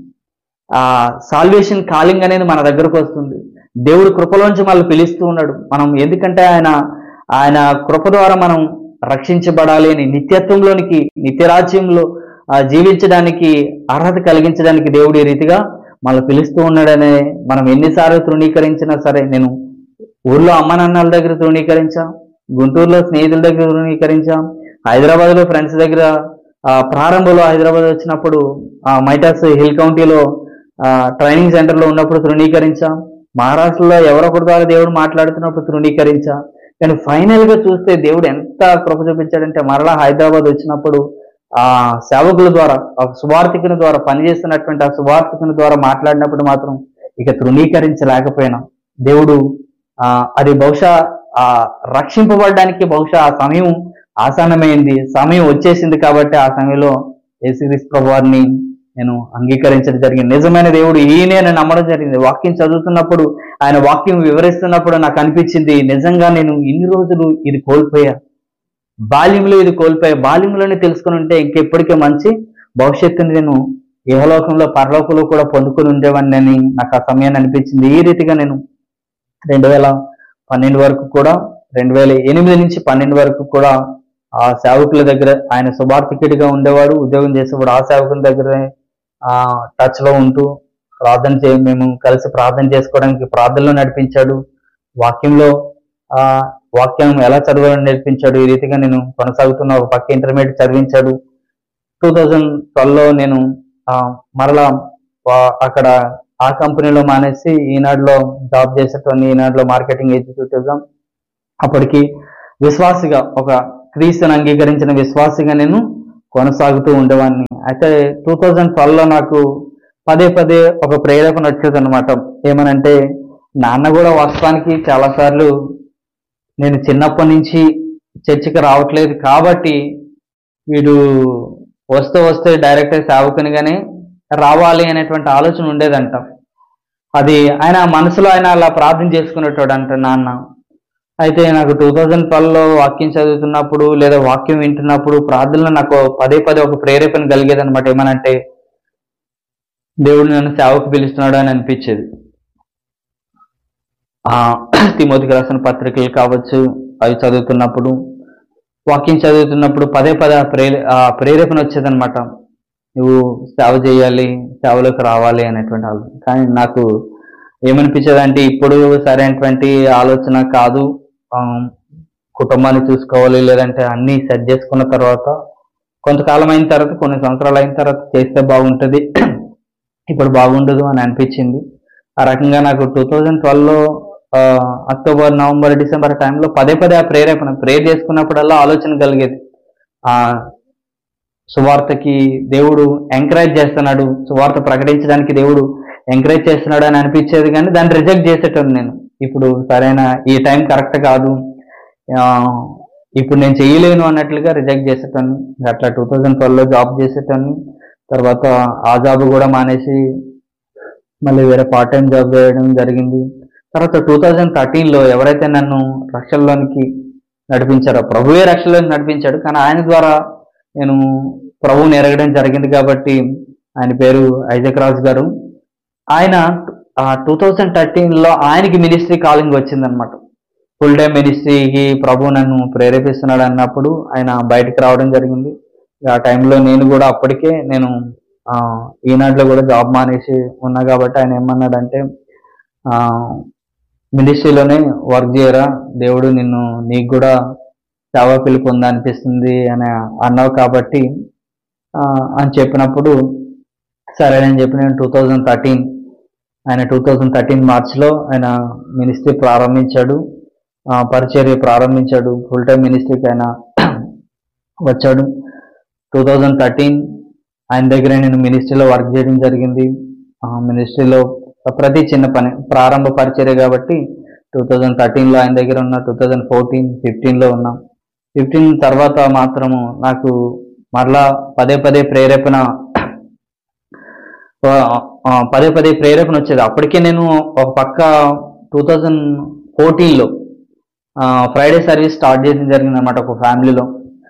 ఆ సాల్వేషన్ కాలింగ్ అనేది మన దగ్గరకు వస్తుంది దేవుడు కృపలోంచి మనల్ని పిలుస్తూ ఉన్నాడు మనం ఎందుకంటే ఆయన ఆయన కృప ద్వారా మనం రక్షించబడాలి అని నిత్యత్వంలోనికి నిత్యరాజ్యంలో ఆ, జీవించడానికి అర్హత కలిగించడానికి దేవుడు ఈ రీతిగా మనల్ని పిలుస్తూ ఉన్నాడనే మనం ఎన్నిసార్లు తృణీకరించినా సరే నేను ఊర్లో అమ్మ నాన్నల దగ్గర తృణీకరించాం గుంటూరులో స్నేహితుల దగ్గర తృణీకరించాం హైదరాబాద్ లో ఫ్రెండ్స్ దగ్గర ఆ, ప్రారంభంలో హైదరాబాద్ వచ్చినప్పుడు ఆ, మైటాస్ హిల్ కౌంటీలో ఆ, ట్రైనింగ్ సెంటర్ లో ఉన్నప్పుడు తృణీకరించాం మహారాష్ట్రలో ఎవరొకరి ద్వారా దేవుడు మాట్లాడుతున్నప్పుడు తృణీకరించాం కానీ ఫైనల్ గా చూస్తే దేవుడు ఎంత కృప చూపించాడంటే మరలా హైదరాబాద్ వచ్చినప్పుడు ఆ సేవకుల ద్వారా ఆ సువార్థికుని ద్వారా పనిచేస్తున్నటువంటి ఆ సువార్థికుని ద్వారా మాట్లాడినప్పుడు మాత్రం ఇక తృణీకరించలేకపోయినాం దేవుడు ఆ అది బహుశా ఆ రక్షింపబడడానికి బహుశా ఆ సమయం ఆసన్నమైంది సమయం వచ్చేసింది కాబట్టి ఆ సమయంలో యేసుక్రీస్తు ప్రభు వారిని నేను అంగీకరించడం జరిగింది నిజమైన దేవుడు ఈయనే అని నమ్మడం జరిగింది వాక్యం చదువుతున్నప్పుడు ఆయన వాక్యం వివరిస్తున్నప్పుడు నాకు అనిపించింది నిజంగా నేను ఇన్ని రోజులు ఇది కోల్పోయా బాల్యంలో ఇది కోల్పోయా బాల్యంలోనే తెలుసుకుని ఉంటే ఇంకెప్పటికే మంచి భవిష్యత్తుని నేను ఇహలోకంలో పరలోకంలో కూడా పొందుకొని ఉండేవాడిని అని నాకు ఆ సమయాన్ని అనిపించింది ఈ రీతిగా నేను రెండు వేల పన్నెండు వరకు కూడా రెండు వేల ఎనిమిది నుంచి పన్నెండు వరకు కూడా ఆ సేవకుల దగ్గర ఆయన శుభార్థికుడిగా ఉండేవాడు ఉద్యోగం చేసేవాడు ఆ సేవకుల దగ్గరే ఆ టచ్ లో ఉంటూ ప్రార్థన చే మేము కలిసి ప్రార్థన చేసుకోవడానికి ప్రార్థనలో నడిపించాడు వాక్యంలో ఆ వాక్యం ఎలా చదవాలని నేర్పించాడు ఈ రీతిగా నేను కొనసాగుతున్న ఒక పక్క ఇంటర్మీడియట్ చదివించాడు టూ థౌజండ్ ట్వెల్వ్ లో నేను ఆ, మరలా ఆ, అక్కడ ఆ కంపెనీలో మానేసి ఈనాడులో జాబ్ చేసేటోని ఈనాడులో మార్కెటింగ్ ఎగ్జిక్యూటివ్గా అప్పటికి విశ్వాసిగా ఒక క్రీస్తుని అంగీకరించిన విశ్వాసిగా నేను కొనసాగుతూ ఉండేవాడిని అయితే టూ థౌజండ్ ట్వెల్వ్లో నాకు పదే పదే ఒక ప్రేరేపణ వచ్చేది అనమాట ఏమనంటే నాన్న కూడా వాస్తవానికి చాలాసార్లు నేను చిన్నప్పటి నుంచి చర్చికి రావట్లేదు కాబట్టి వీడు వస్తూ వస్తే డైరెక్ట్ సేవకునిగానే రావాలి అనేటువంటి ఆలోచన ఉండేదంట అది ఆయన మనసులో ఆయన అలా ప్రార్థన చేసుకునేటోడు అంట నాన్న అయితే నాకు టూ థౌజండ్ ట్వెల్వ్లో వాక్యం చదువుతున్నప్పుడు లేదా వాక్యం వింటున్నప్పుడు ప్రార్థనలో నాకు పదే పదే ఒక ప్రేరేపణ కలిగేది అనమాట ఏమనంటే దేవుడు నన్ను సేవకు పిలుస్తున్నాడు అని అనిపించేది ఆ తిమోతికి రాసిన పత్రికలు కావచ్చు అవి చదువుతున్నప్పుడు వాక్యం చదువుతున్నప్పుడు పదే పదే ఆ ప్రే ఆ ప్రేరేపణ వచ్చేదనమాట నువ్వు సేవ చేయాలి సేవలోకి రావాలి అనేటువంటి ఆలోచన కానీ నాకు ఏమనిపించేది అంటే ఇప్పుడు సరైనటువంటి ఆలోచన కాదు ఆ, కుటుంబాన్ని చూసుకోవాలి లేదంటే అన్ని సెట్ చేసుకున్న తర్వాత కొంతకాలం అయిన తర్వాత కొన్ని సంవత్సరాలు అయిన తర్వాత చేస్తే బాగుంటుంది ఇప్పుడు బాగుండదు అని అనిపించింది ఆ రకంగా నాకు టూ థౌజండ్ ట్వెల్వ్లో అక్టోబర్ నవంబర్ డిసెంబర్ టైంలో పదే పదే ఆ ప్రేరేపణ ప్రేర్ చేసుకున్నప్పుడల్లా ఆలోచన కలిగేది ఆ సువార్తకి దేవుడు ఎంకరేజ్ చేస్తున్నాడు సువార్త ప్రకటించడానికి దేవుడు ఎంకరేజ్ చేస్తున్నాడు అని అనిపించేది కానీ దాన్ని రిజెక్ట్ చేసేటాను నేను ఇప్పుడు సరైన ఈ టైం కరెక్ట్ కాదు ఆ, ఇప్పుడు నేను చేయలేను అన్నట్లుగా రిజెక్ట్ చేసేటాను అట్లా టూ థౌజండ్ ట్వెల్వ్లో జాబ్ చేసేటాను తర్వాత ఆ జాబ్ కూడా మానేసి మళ్ళీ వేరే పార్ట్ టైం జాబ్ చేయడం జరిగింది తర్వాత టూ థౌజండ్ థర్టీన్లో ఎవరైతే నన్ను రక్షణలోనికి నడిపించారో ప్రభువే రక్షణలోకి నడిపించాడు కానీ ఆయన ద్వారా నేను ప్రభువుని ఎరగడం జరిగింది కాబట్టి ఆయన పేరు ఐజక్ రాజ్ గారు ఆయన టూ థౌజండ్ థర్టీన్లో ఆయనకి మినిస్ట్రీ కాలింగ్ వచ్చిందనమాట ఫుల్ టైం మినిస్ట్రీకి ప్రభు నన్ను ప్రేరేపిస్తున్నాడు అన్నప్పుడు ఆయన బయటికి రావడం జరిగింది ఆ టైంలో నేను కూడా అప్పటికే నేను ఆ, ఈనాడులో కూడా జాబ్ మానేసి ఉన్నా కాబట్టి ఆయన ఏమన్నాడంటే ఆ, మినిస్ట్రీలోనే వర్క్ చేయరా దేవుడు నిన్ను నీకు కూడా సేవ పిలుపు ఉందా అనిపిస్తుంది అని అన్నావు కాబట్టి ఆ, అని చెప్పినప్పుడు సరేనని చెప్పి నేను టూ థౌజండ్ థర్టీన్ ఆయన టూ థౌజండ్ థర్టీన్ మార్చ్లో ఆయన మినిస్ట్రీ ప్రారంభించాడు ఆ, పరిచర్య ప్రారంభించాడు ఫుల్ టైం మినిస్ట్రీకి ఆయన వచ్చాడు టూ థౌజండ్ థర్టీన్ ఆయన దగ్గర నేను మినిస్ట్రీలో వర్క్ చేయడం జరిగింది ఆ మినిస్ట్రీలో ప్రతి చిన్న పని ప్రారంభ పరిచర్య కాబట్టి టూ థౌజండ్ థర్టీన్లో ఆయన దగ్గర ఉన్న టూ థౌజండ్ ఫోర్టీన్ ఫిఫ్టీన్లో ఉన్నా ఫిఫ్టీన్ తర్వాత మాత్రము నాకు మరలా పదే పదే ప్రేరేపణ ఆ, ఆ, పదే పదే ప్రేరేపణ వచ్చేది అప్పటికే నేను ఒక పక్క టూ థౌజండ్ ఫోర్టీన్లో ఫ్రైడే సర్వీస్ స్టార్ట్ చేయడం జరిగింది అనమాట ఒక ఫ్యామిలీలో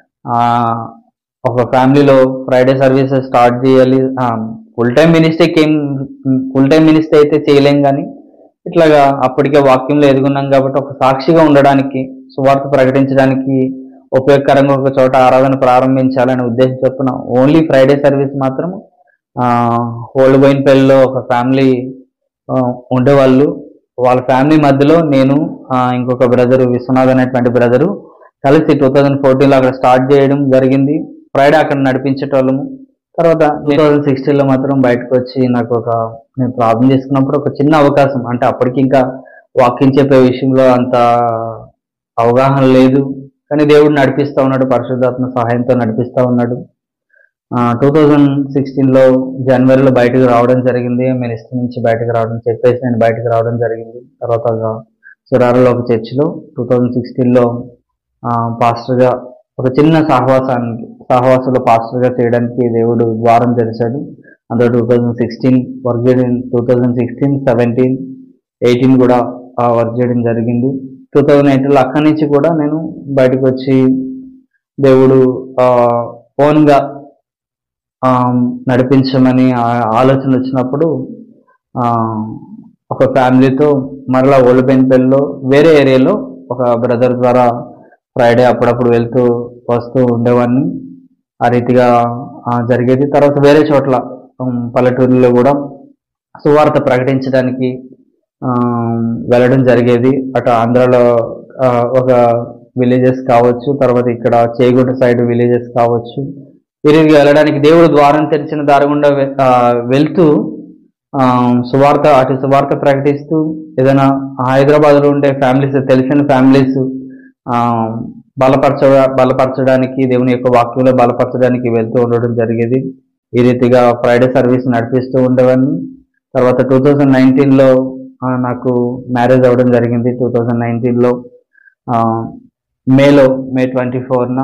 ఒక ఫ్యామిలీలో ఫ్రైడే సర్వీస్ స్టార్ట్ చేయాలి ఫుల్ టైం మినిస్టేక్ ఏం ఫుల్ టైం మినిస్టే అయితే చేయలేం కానీ ఇట్లాగా అప్పటికే వాక్యంలో ఎదుగున్నాం కాబట్టి ఒక సాక్షిగా ఉండడానికి సువార్త ప్రకటించడానికి ఉపయోగకరంగా ఒక చోట ఆరాధన ప్రారంభించాలనే ఉద్దేశం చొప్పున ఓన్లీ ఫ్రైడే సర్వీస్ మాత్రం ఓల్డ్ బోయిన్పల్లిలో ఒక ఫ్యామిలీ ఉండేవాళ్ళు వాళ్ళ ఫ్యామిలీ మధ్యలో నేను ఆ, ఇంకొక బ్రదరు విశ్వనాథ్ అనేటువంటి బ్రదరు కలిసి టూ థౌజండ్ ఫోర్టీన్లో అక్కడ స్టార్ట్ చేయడం జరిగింది ఫ్రైడే అక్కడ నడిపించేటోళ్ళము తర్వాత టూ థౌజండ్ సిక్స్టీన్లో మాత్రం బయటకు వచ్చి నాకు ఒక నేను ప్రార్థన చేసుకున్నప్పుడు ఒక చిన్న అవకాశం అంటే అప్పటికి ఇంకా వాకింగ్ చెప్పే విషయంలో అంత అవగాహన లేదు కానీ దేవుడు నడిపిస్తా ఉన్నాడు పరిశుద్ధాత్మ సహాయంతో నడిపిస్తా ఉన్నాడు టూ థౌజండ్ సిక్స్టీన్లో జనవరిలో బయటకు రావడం జరిగింది మినిస్టర్ నుంచి బయటకు రావడం చెప్పేసి నేను బయటకు రావడం జరిగింది తర్వాత సురారులో ఒక చర్చిలో టూ థౌజండ్ సిక్స్టీన్లో పాస్టర్గా ఒక చిన్న సహవాసానికి సహవాసంలో పాస్టర్గా చేయడానికి దేవుడు ద్వారం తెరిచాడు అందులో టూ థౌజండ్ సిక్స్టీన్ వర్క్ చేయడం two thousand sixteen seventeen eighteen కూడా వర్క్ చేయడం జరిగింది టూ థౌజండ్ ఎయిటీన్లో అక్కడి నుంచి కూడా నేను బయటకు వచ్చి దేవుడు ఓన్గా నడిపించమని ఆ- ఆలోచన వచ్చినప్పుడు ఆ, ఒక ఫ్యామిలీతో మరలా ఓల్డ్ బెన్పల్లిలో వేరే ఏరియాలో ఒక బ్రదర్ ద్వారా ఫ్రైడే అప్పుడప్పుడు వెళ్తూ వస్తూ ఉండేవాడిని ఆ రీతిగా ఆ, జరిగేది తర్వాత వేరే చోట్ల ఉమ్, పల్లెటూరులో కూడా సువార్త ప్రకటించడానికి ఆ, వెళ్ళడం జరిగేది అటు ఆంధ్రాలో ఆ, ఒక విలేజెస్ కావచ్చు తర్వాత ఇక్కడ చేగుంట సైడ్ విలేజెస్ కావచ్చు ఈ రీతిగా వెళ్ళడానికి దేవుడు ద్వారం తెరిచిన దారి గుండా వె- ఆ, వెళ్తూ ఆ, సువార్త అటు సువార్త ప్రకటిస్తూ ఏదైనా హైదరాబాద్లో ఉండే ఫ్యామిలీస్ తెలిసిన ఫ్యామిలీస్ బలపరచ బలపరచడానికి దేవుని యొక్క వాక్యంలో బలపరచడానికి వెళ్తూ ఉండడం జరిగేది ఈ రీతిగా ఫ్రైడే సర్వీస్ నడిపిస్తూ ఉండేవాడిని తర్వాత టూ థౌజండ్ నైన్టీన్లో నాకు మ్యారేజ్ అవ్వడం జరిగింది టూ థౌజండ్ నైన్టీన్లో మేలో మే ట్వంటీ ఫోర్న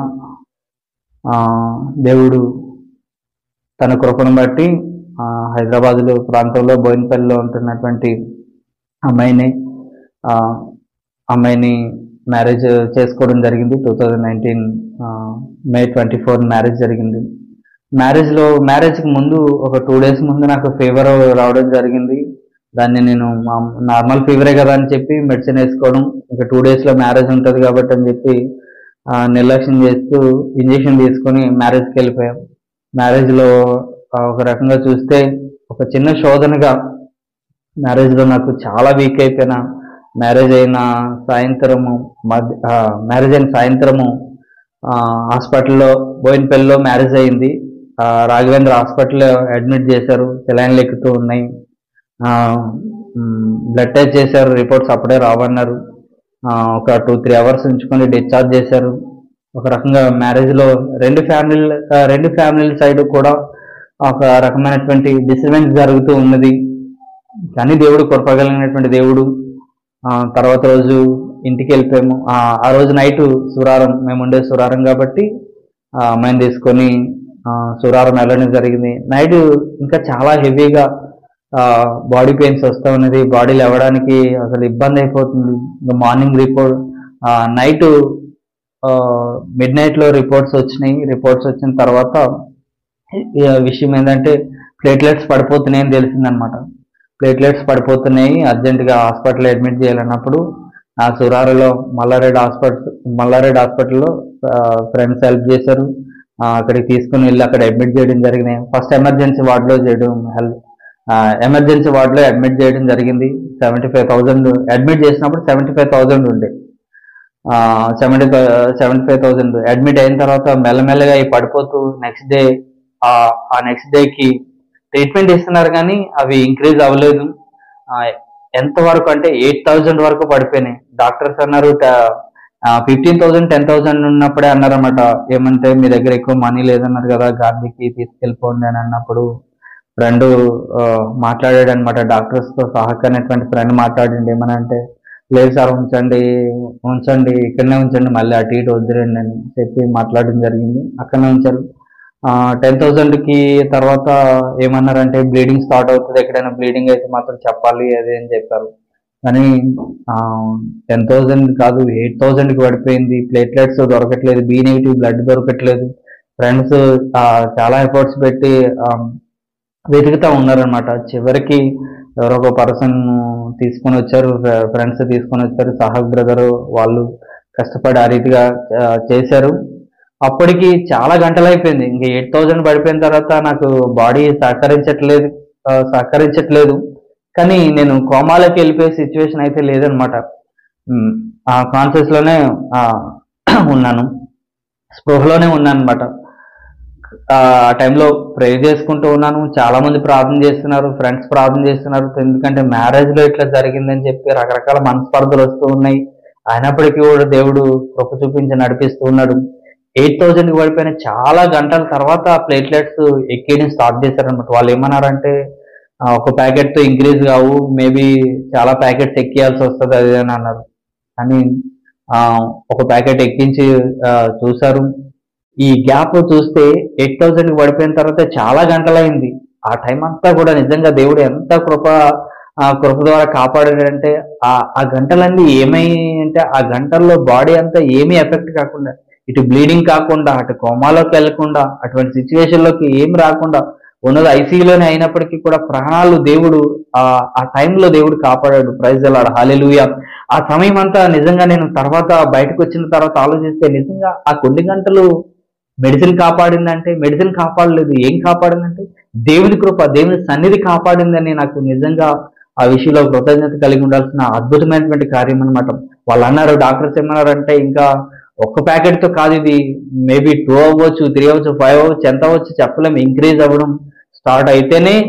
దేవుడు తన కృపను బట్టి ఆ, హైదరాబాద్లో ప్రాంతంలో బోయినపల్లిలో ఉంటున్నటువంటి అమ్మాయిని ఆ, అమ్మాయిని మ్యారేజ్ చేసుకోవడం జరిగింది two thousand nineteen May twenty four marriage జరిగింది మ్యారేజ్లో మ్యారేజ్కి ముందు ఒక టూ డేస్ ముందు నాకు ఫీవర్ రావడం జరిగింది దాన్ని నేను నార్మల్ ఫీవరే కదా అని చెప్పి మెడిసిన్ వేసుకోవడం ఇంకా టూ డేస్లో మ్యారేజ్ ఉంటుంది కాబట్టి అని చెప్పి ఆ, నిర్లక్ష్యం చేస్తూ ఇంజెక్షన్ తీసుకొని మ్యారేజ్కి వెళ్ళిపోయాం మ్యారేజ్లో ఒక రకంగా చూస్తే ఒక చిన్న శోధనగా మ్యారేజ్లో నాకు చాలా వీక్ అయిపోయిన మ్యారేజ్ అయిన సాయంత్రము మధ్య మ్యారేజ్ అయిన సాయంత్రము ఆ, హాస్పిటల్లో బోయినపల్లిలో మ్యారేజ్ అయింది ఆ, రాఘవేంద్ర హాస్పిటల్లో అడ్మిట్ చేశారు సెలైన్లు ఎక్కుతూ ఉన్నాయి బ్లడ్ టెస్ట్ చేశారు రిపోర్ట్స్ అప్పుడే రావన్నారు ఆ, ఒక టూ త్రీ అవర్స్ ఉంచుకొని డిశ్చార్జ్ చేశారు ఒక రకంగా మ్యారేజ్లో రెండు ఫ్యామిలీ రెండు ఫ్యామిలీల సైడ్ కూడా ఒక రకమైనటువంటి డిస్టర్బెన్స్ జరుగుతూ ఉన్నది కానీ దేవుడు కృపగలిగినటువంటి దేవుడు ఆ, తర్వాత రోజు ఇంటికి వెళ్ళిపోయాము ఆ ఆ రోజు నైట్ సురారం మేము ఉండే సురారం కాబట్టి ఆ అమ్మాయిని తీసుకొని ఆ, సురారం వెళ్ళడం జరిగింది నైట్ ఇంకా చాలా హెవీగా బాడీ పెయిన్స్ వస్తూ ఉన్నది బాడీ లేవడానికి అసలు ఇబ్బంది అయిపోతుంది ఇంకా మార్నింగ్ రిపోర్ట్ నైట్ మిడ్ నైట్లో రిపోర్ట్స్ వచ్చినాయి రిపోర్ట్స్ వచ్చిన తర్వాత ఈ విషయం ఏంటంటే ప్లేట్లెట్స్ పడిపోతున్నాయి అని తెలిసిందనమాట ప్లేట్లెట్స్ పడిపోతున్నాయి అర్జెంటుగా హాస్పిటల్ అడ్మిట్ చేయాలన్నప్పుడు ఆ సురారులో మల్లారెడ్డి హాస్పిటల్ మల్లారెడ్డి హాస్పిటల్లో ఫ్రెండ్స్ హెల్ప్ చేశారు ఆ, అక్కడికి తీసుకుని వెళ్ళి అక్కడ అడ్మిట్ చేయడం జరిగింది ఫస్ట్ ఎమర్జెన్సీ వార్డులో చేయడం హెల్ప్ ఎమర్జెన్సీ వార్డులో అడ్మిట్ చేయడం జరిగింది సెవెంటీ ఫైవ్ థౌజండ్ అడ్మిట్ చేసినప్పుడు సెవెంటీ ఫైవ్ థౌజండ్ ఉండే seventy five seventy five thousand admit అయిన తర్వాత మెల్లమెల్లగా అవి పడిపోతూ నెక్స్ట్ డే ఆ నెక్స్ట్ డేకి ట్రీట్మెంట్ ఇస్తున్నారు కానీ అవి ఇంక్రీజ్ అవ్వలేదు ఆ, ఎంత వరకు అంటే ఎయిట్ థౌజండ్ వరకు పడిపోయినాయి డాక్టర్స్ అన్నారు ఫిఫ్టీన్ థౌసండ్ టెన్ థౌసండ్ ఉన్నప్పుడే అన్నారన్నమాట ఏమంటే మీ దగ్గర ఎక్కువ మనీ లేదన్నారు కదా గాంధీకి తీసుకెళ్ళిపోండి అని అన్నప్పుడు ఫ్రెండ్ మాట్లాడాడు అనమాట డాక్టర్స్ తో సహకరినటువంటి ఫ్రెండ్ మాట్లాడండి ఏమనంటే లేదు సార్ ఉంచండి ఉంచండి ఇక్కడనే ఉంచండి మళ్ళీ అటు ఇటు వద్దురండి అని చెప్పి మాట్లాడడం జరిగింది అక్కడనే ఉంచారు టెన్ థౌసండ్ కి తర్వాత ఏమన్నారంటే బ్లీడింగ్ స్టార్ట్ అవుతుంది ఎక్కడైనా బ్లీడింగ్ అయితే మాత్రం చెప్పాలి అది అని చెప్పారు కానీ టెన్ థౌసండ్ కాదు ఎయిట్ థౌసండ్ కి పడిపోయింది ప్లేట్లెట్స్ దొరకట్లేదు బి నెగిటివ్ బ్లడ్ దొరకట్లేదు ఫ్రెండ్స్ చాలా ఎఫర్ట్స్ పెట్టి ఆ, వెతుకుతా ఉన్నారనమాట చివరికి ఎవరో ఒక పర్సన్ తీసుకొని వచ్చారు ఫ్రెండ్స్ తీసుకొని వచ్చారు సాహబ్ బ్రదర్ వాళ్ళు కష్టపడి ఆ రీతిగా ఆ, చేశారు అప్పటికి చాలా గంటలు అయిపోయింది ఇంక ఎయిట్ థౌజండ్ పడిపోయిన తర్వాత నాకు బాడీ సహకరించట్లేదు ఆ, సహకరించట్లేదు కానీ నేను కోమాలోకి వెళ్ళిపోయే సిచ్యువేషన్ అయితే లేదనమాట ఉమ్, ఆ కాన్షియస్ లోనే ఆ, ఉన్నాను స్పృహలోనే ఉన్నాను అనమాట ఆ టైంలో ప్రే చేసుకుంటూ ఉన్నాను చాలా మంది ప్రార్థన చేస్తున్నారు ఫ్రెండ్స్ ప్రార్థన చేస్తున్నారు ఎందుకంటే మ్యారేజ్ లో ఇట్లా జరిగిందని చెప్పి రకరకాల మనస్పర్ధలు వస్తూ ఉన్నాయి అయినప్పటికీ కూడా దేవుడు కృప చూపించి నడిపిస్తూ ఉన్నాడు ఎయిట్ థౌజండ్ కి పడిపోయిన చాలా గంటల తర్వాత ప్లేట్లెట్స్ ఎక్కేయడం స్టార్ట్ చేశారనమాట వాళ్ళు ఏమన్నారంటే ఆ, ఒక ప్యాకెట్ తో ఇంక్రీజ్ కావు మేబీ చాలా ప్యాకెట్స్ ఎక్కియాల్సి వస్తుంది అది అని అన్నారు కానీ ఆ, ఒక ప్యాకెట్ ఎక్కించి ఆ, చూశారు ఈ గ్యాప్ చూస్తే ఎయిట్ థౌసండ్ కి పడిపోయిన తర్వాత చాలా గంటలైంది ఆ టైం అంతా కూడా నిజంగా దేవుడు ఎంత కృప ఆ కృప ద్వారా కాపాడాడంటే ఆ ఆ గంటలన్నీ ఏమై అంటే ఆ గంటల్లో బాడీ అంతా ఏమీ ఎఫెక్ట్ కాకుండా ఇటు బ్లీడింగ్ కాకుండా అటు కోమాలోకి వెళ్లకుండా అటువంటి సిచ్యువేషన్ లోకి ఏం రాకుండా ఉన్నది ఐసీయూలోనే అయినప్పటికీ కూడా ప్రాణాలు దేవుడు ఆ ఆ టైంలో దేవుడు కాపాడాడు ప్రైజ్ అలాడు హాలెలుయ ఆ సమయం అంతా నిజంగా నేను తర్వాత బయటకు వచ్చిన తర్వాత ఆలోచిస్తే నిజంగా ఆ కొన్ని గంటలు మెడిసిన్ కాపాడిందంటే మెడిసిన్ కాపాడలేదు ఏం కాపాడిందంటే దేవుని కృప దేవుని సన్నిధి కాపాడిందని నాకు నిజంగా ఆ విషయంలో కృతజ్ఞత కలిగి ఉండాల్సిన అద్భుతమైనటువంటి కార్యం అనమాట వాళ్ళు అన్నారు డాక్టర్స్ ఏమన్నారంటే ఇంకా ఒక్క ప్యాకెట్ తో కాదు ఇది మేబీ టూ అవ్వచ్చు త్రీ అవ్వచ్చు ఫైవ్ అవ్వచ్చు ఎంత అవ్వచ్చు చెప్పలేము ఇంక్రీజ్ అవ్వడం స్టార్ట్ అయితేనే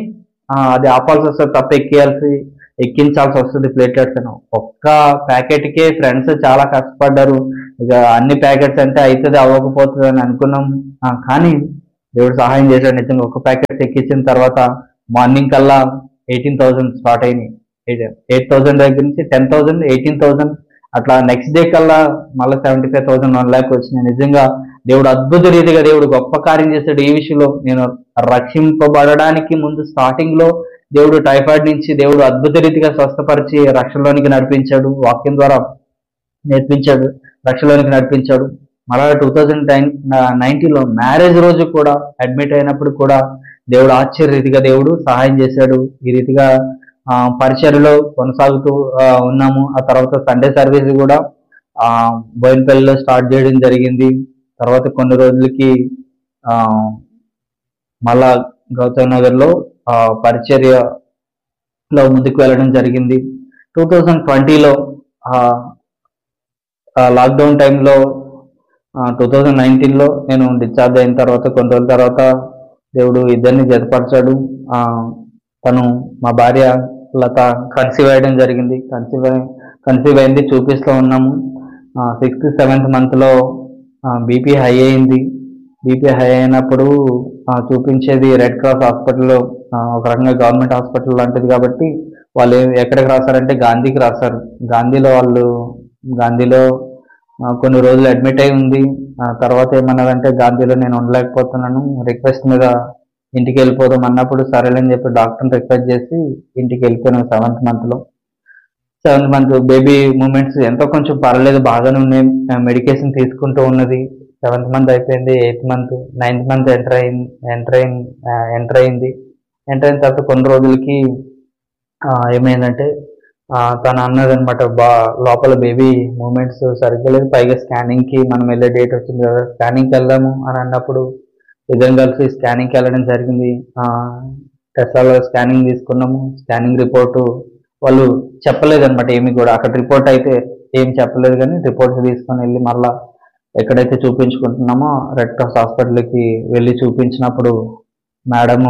ఆ, అది ఆపాల్సి వస్తుంది తప్ప ఎక్కియాల్సి ఎక్కించాల్సి వస్తుంది ప్లేట్లెట్స్ అని ఒక్క ప్యాకెట్ కే ఫ్రెండ్స్ చాలా కష్టపడ్డారు ఇక అన్ని ప్యాకెట్స్ అంటే అవుతుంది అవ్వకపోతుంది అని అనుకున్నాం ఆ, కానీ దేవుడు సహాయం చేశాడు నిజంగా ఒక ప్యాకెట్ ఎక్కించిన తర్వాత మార్నింగ్ కల్లా ఎయిటీన్ థౌసండ్ స్టార్ట్ అయినాయి ఎయిట్ థౌసండ్ దగ్గర నుంచి టెన్ థౌసండ్ ఎయిటీన్ థౌసండ్ అట్లా నెక్స్ట్ డే కల్లా మళ్ళీ seventy five thousand one lakh వచ్చినాయి నిజంగా దేవుడు అద్భుత రీతిగా దేవుడు గొప్ప కార్యం చేశాడు ఈ విషయంలో నేను రక్షింపబడడానికి ముందు స్టార్టింగ్ లో దేవుడు టైఫాయిడ్ నుంచి దేవుడు అద్భుత రీతిగా స్వస్థపరిచి రక్షణలోనికి నడిపించాడు వాక్యం ద్వారా నేర్పించాడు రక్షణలోనికి నడిపించాడు మళ్ళా టూ థౌజండ్ నైన్ నైన్టీన్లో మ్యారేజ్ రోజు కూడా అడ్మిట్ అయినప్పుడు కూడా దేవుడు ఆశ్చర్య రీతిగా దేవుడు సహాయం చేశాడు ఈ రీతిగా ఆ, పరిచర్యలో కొనసాగుతూ ఆ, ఉన్నాము ఆ తర్వాత సండే సర్వీస్ కూడా ఆ బోయినపల్లిలో స్టార్ట్ చేయడం జరిగింది తర్వాత కొన్ని రోజులకి ఆ మళ్ళా గౌతమ్ నగర్ లో ఆ, పరిచర్యలో ముందుకు వెళ్ళడం జరిగింది టూ థౌజండ్ ట్వంటీలో లాక్డౌన్ టైంలో టూ థౌజండ్ నైన్టీన్లో నేను డిశ్చార్జ్ అయిన తర్వాత కొన్ని రోజుల తర్వాత దేవుడు ఇద్దరిని జతపరిచాడు ఆ, తను మా భార్య లత కన్సీవ్ అయ్యడం జరిగింది కన్సీవ్ కన్సీవ్ అయింది చూపిస్తూ ఉన్నాము సిక్స్త్ సెవెంత్ మంత్లో బీపీ హై అయింది బీపీ హై అయినప్పుడు ఆ, చూపించేది రెడ్ క్రాస్ హాస్పిటల్లో ఆ, ఒక రకంగా గవర్నమెంట్ హాస్పిటల్ లాంటిది కాబట్టి వాళ్ళు ఏ- ఎక్కడికి రాశారంటే గాంధీకి రాశారు గాంధీలో వాళ్ళు గాంధీలో ఆ, కొన్ని రోజులు అడ్మిట్ అయి ఉంది ఆ తర్వాత ఏమన్నదంటే గాంధీలో నేను ఉండలేకపోతున్నాను రిక్వెస్ట్ మీద ఇంటికి వెళ్ళిపోదాం అన్నప్పుడు సరేలేని చెప్పి డాక్టర్ని రిక్వెస్ట్ చేసి ఇంటికి వెళ్ళిపోయాను సెవెంత్ మంత్లో సెవెంత్ మంత్ బేబీ మూమెంట్స్ ఎంతో కొంచెం పర్లేదు బాగానే ఉన్నాయి మెడికేషన్ తీసుకుంటూ ఉన్నది సెవెంత్ మంత్ అయిపోయింది eighth month ninth month enter అయింది ఎంటర్ అయింది ఎంటర్ అయింది ఎంటర్ అయిన తర్వాత కొన్ని రోజులకి ఆ, ఏమైందంటే ఆ, తను అన్నది అనమాట బా లోపల బేబీ మూమెంట్స్ సరిగ్గా లేదు పైగా స్కానింగ్ కి మనం వెళ్ళే డేట్ వచ్చింది కదా స్కానింగ్ కి వెళ్దాము అని అన్నప్పుడు ఇద్దరం కలిసి స్కానింగ్ కి వెళ్ళడం జరిగింది టెస్ట్లో స్కానింగ్ తీసుకున్నాము స్కానింగ్ రిపోర్టు వాళ్ళు చెప్పలేదు అనమాట ఏమి కూడా అక్కడ రిపోర్ట్ అయితే ఏం చెప్పలేదు కానీ రిపోర్ట్స్ తీసుకొని వెళ్ళి మళ్ళా ఎక్కడైతే చూపించుకుంటున్నామో రెడ్ క్రాస్ హాస్పిటల్కి వెళ్ళి చూపించినప్పుడు మేడము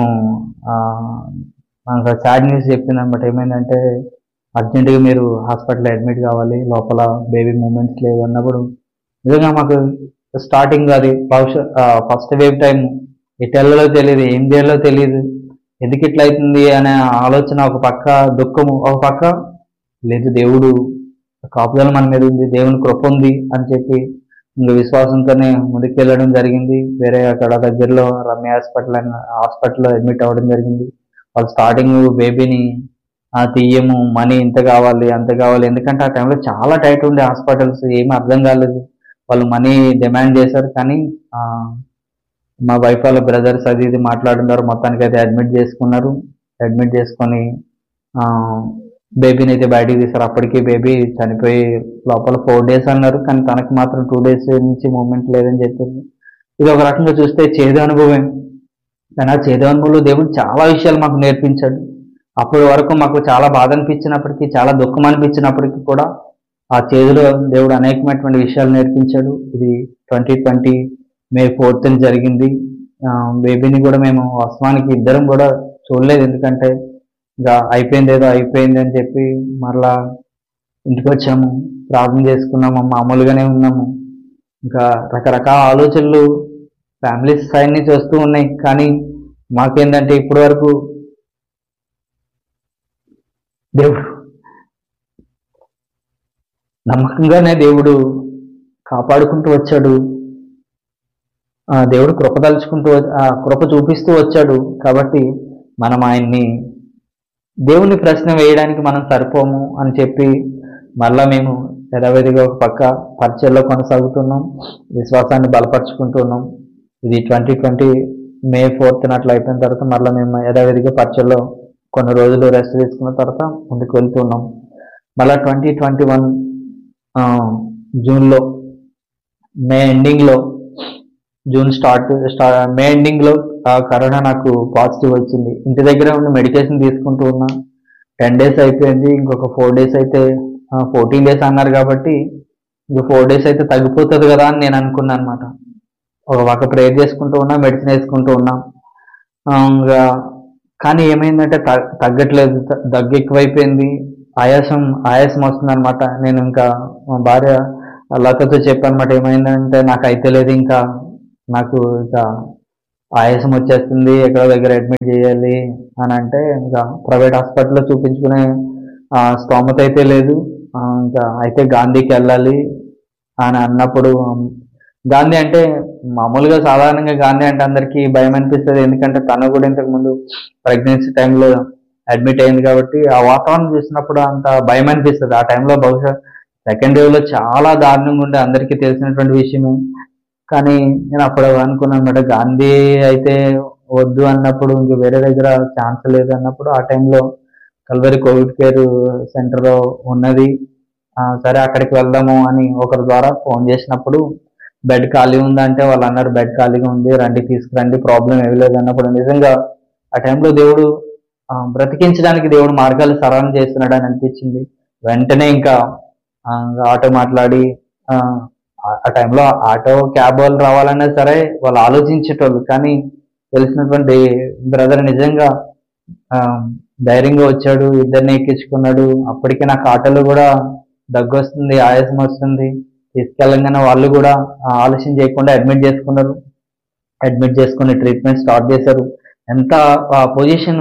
మనకు సాడ్ న్యూస్ చెప్పింది అనమాట ఏమైందంటే అర్జెంటుగా మీరు హాస్పిటల్ అడ్మిట్ కావాలి లోపల బేబీ మూమెంట్స్ లేవు అన్నప్పుడు నిజంగా మాకు స్టార్టింగ్ అది బహుశా ఫస్ట్ వేవ్ టైం ఎటు వెళ్ళలో తెలియదు ఏం చేయాలో తెలియదు ఎందుకు ఇట్లా అవుతుంది అనే ఆలోచన ఒక పక్క దుఃఖము ఒక పక్క లేదు దేవుడు కాపుదల మన మీద ఉంది దేవుని కృప ఉంది అని చెప్పి ఇంకా విశ్వాసంతోనే ముందుకు వెళ్ళడం జరిగింది వేరే అక్కడ దగ్గరలో రమ్య హాస్పిటల్ అన్న హాస్పిటల్లో అడ్మిట్ అవ్వడం జరిగింది వాళ్ళు స్టార్టింగ్ బేబీని ఆ తీయము మనీ ఇంత కావాలి అంత కావాలి ఎందుకంటే ఆ టైంలో చాలా టైట్ ఉండే హాస్పిటల్స్ ఏమీ అర్థం కాలేదు వాళ్ళు మనీ డిమాండ్ చేశారు కానీ ఆ, మా వైఫ్ వాళ్ళ బ్రదర్స్ అది ఇది మాట్లాడున్నారు మొత్తానికి అయితే అడ్మిట్ చేసుకున్నారు అడ్మిట్ చేసుకొని ఆ, బేబీని అయితే బయటికి తీశారు అప్పటికి బేబీ చనిపోయి లోపల ఫోర్ డేస్ అన్నారు కానీ తనకు మాత్రం టూ డేస్ నుంచి మూమెంట్ లేదని చెప్పింది ఇది ఒక రకంగా చూస్తే చేదు అనుభవం కానీ ఆ చేదు అనుభవంలో దేవుడు చాలా విషయాలు మాకు నేర్పించాడు అప్పటి వరకు మాకు చాలా బాధ అనిపించినప్పటికీ చాలా దుఃఖం అనిపించినప్పటికీ కూడా ఆ చేదులో దేవుడు అనేకమైనటువంటి విషయాలు నేర్పించాడు ఇది ట్వంటీ ట్వంటీ మే ఫోర్త్ జరిగింది ఆ, బేబీని కూడా మేము వాస్తవానికి ఇద్దరం కూడా చూడలేదు ఎందుకంటే ఇంకా అయిపోయింది ఏదో అయిపోయింది అని చెప్పి మరలా ఇంటికి వచ్చాము ప్రార్థన చేసుకున్నాము మామూలుగానే ఉన్నాము ఇంకా రకరకాల ఆలోచనలు ఫ్యామిలీస్ సైడ్ నుంచి వస్తూ ఉన్నాయి కానీ మాకేంటంటే ఇప్పటి వరకు దేవుడు నమ్మకంగానే దేవుడు కాపాడుకుంటూ వచ్చాడు ఆ దేవుడు కృప తలుచుకుంటూ వ- ఆ కృప చూపిస్తూ వచ్చాడు కాబట్టి మనం ఆయన్ని దేవుని ప్రశ్న వేయడానికి మనం సరిపోము అని చెప్పి మళ్ళా మేము యథావిధిగా ఒక పక్క పరిచయలో కొనసాగుతున్నాం విశ్వాసాన్ని బలపరుచుకుంటున్నాం ఇది ట్వంటీ ట్వంటీ మే ఫోర్త్ అట్లా అయిపోయిన తర్వాత మళ్ళీ మేము యథావిధిగా పరిచయలో కొన్ని రోజులు రెస్ట్ తీసుకున్న తర్వాత ముందుకు వెళ్తున్నాం మళ్ళీ ట్వంటీ ట్వంటీ వన్ జూన్లో మే ఎండింగ్లో జూన్ స్టార్ట్ స్టా మే ఎండింగ్లో కరోనా నాకు పాజిటివ్ వచ్చింది ఇంటి దగ్గర ఉండి మెడికేషన్ తీసుకుంటూ ఉన్నా టెన్ డేస్ అయిపోయింది ఇంకొక ఫోర్ డేస్ అయితే ఫోర్టీన్ డేస్ అన్నారు కాబట్టి ఇంకో ఫోర్ డేస్ అయితే తగ్గిపోతుంది కదా అని నేను అనుకున్నాను అనమాట ఒక పక్క ప్రేయర్ చేసుకుంటూ ఉన్నా మెడిసిన్ వేసుకుంటూ ఉన్నా ఆ, ఇంకా కానీ ఏమైందంటే త- తగ్గట్లేదు త- దగ్గు ఎక్కువైపోయింది ఆయాసం ఆయాసం వస్తుంది అనమాట నేను ఇంకా మా భార్య లతతో చెప్పానమాట ఏమైందంటే నాకు అయితే లేదు ఇంకా నాకు ఇంకా ఆయాసం వచ్చేస్తుంది ఎక్కడో దగ్గర అడ్మిట్ చేయాలి అని అంటే ఇంకా ప్రైవేట్ హాస్పిటల్లో చూపించుకునే ఆ, స్తోమత అయితే లేదు ఆ, ఇంకా అయితే గాంధీకి వెళ్ళాలి అని అన్నప్పుడు గాంధీ అంటే మామూలుగా సాధారణంగా గాంధీ అంటే అందరికీ భయం అనిపిస్తుంది ఎందుకంటే తను కూడా ఇంతకు ముందు ప్రెగ్నెన్సీ టైంలో అడ్మిట్ అయింది కాబట్టి ఆ వాతావరణం చూసినప్పుడు అంత భయం అనిపిస్తుంది ఆ టైంలో బహుశా సెకండ్ వేవ్ లో చాలా దారుణంగా ఉండే అందరికీ తెలిసినటువంటి విషయమే కానీ నేను అప్పుడు అనుకున్నాను అనమాట గాంధీ అయితే వద్దు అన్నప్పుడు ఇంక వేరే దగ్గర ఛాన్స్ లేదు అన్నప్పుడు ఆ టైంలో కల్వరి కోవిడ్ కేర్ సెంటర్ ఉన్నది ఆ, సరే అక్కడికి వెళ్దాము అని ఒకరి ద్వారా ఫోన్ చేసినప్పుడు బెడ్ ఖాళీ ఉందంటే వాళ్ళు అన్నారు బెడ్ ఖాళీగా ఉంది రండి తీసుకురండి ప్రాబ్లం ఏమి లేదు అన్నప్పుడు నిజంగా ఆ టైంలో దేవుడు ఆ, బ్రతికించడానికి దేవుడు మార్గాలు సరళం చేస్తున్నాడు అని అనిపించింది వెంటనే ఇంకా ఆ, ఆటో మాట్లాడి ఆ, ఆ- ఆ టైంలో ఆటో క్యాబ్ వాళ్ళు రావాలన్నా సరే వాళ్ళు ఆలోచించేటోళ్ళు కానీ తెలిసినటువంటి బ్రదర్ నిజంగా ఆ, ధైర్యంగా వచ్చాడు ఇద్దరిని ఎక్కించుకున్నాడు అప్పటికే నాకు ఆటోలో కూడా దగ్గు వస్తుంది ఆయాసం వస్తుంది తీసుకెళ్ళగానే వాళ్ళు కూడా ఆ, ఆలస్యం చేయకుండా అడ్మిట్ చేసుకున్నారు అడ్మిట్ చేసుకుని ట్రీట్మెంట్ స్టార్ట్ చేశారు ఎంత పొజిషన్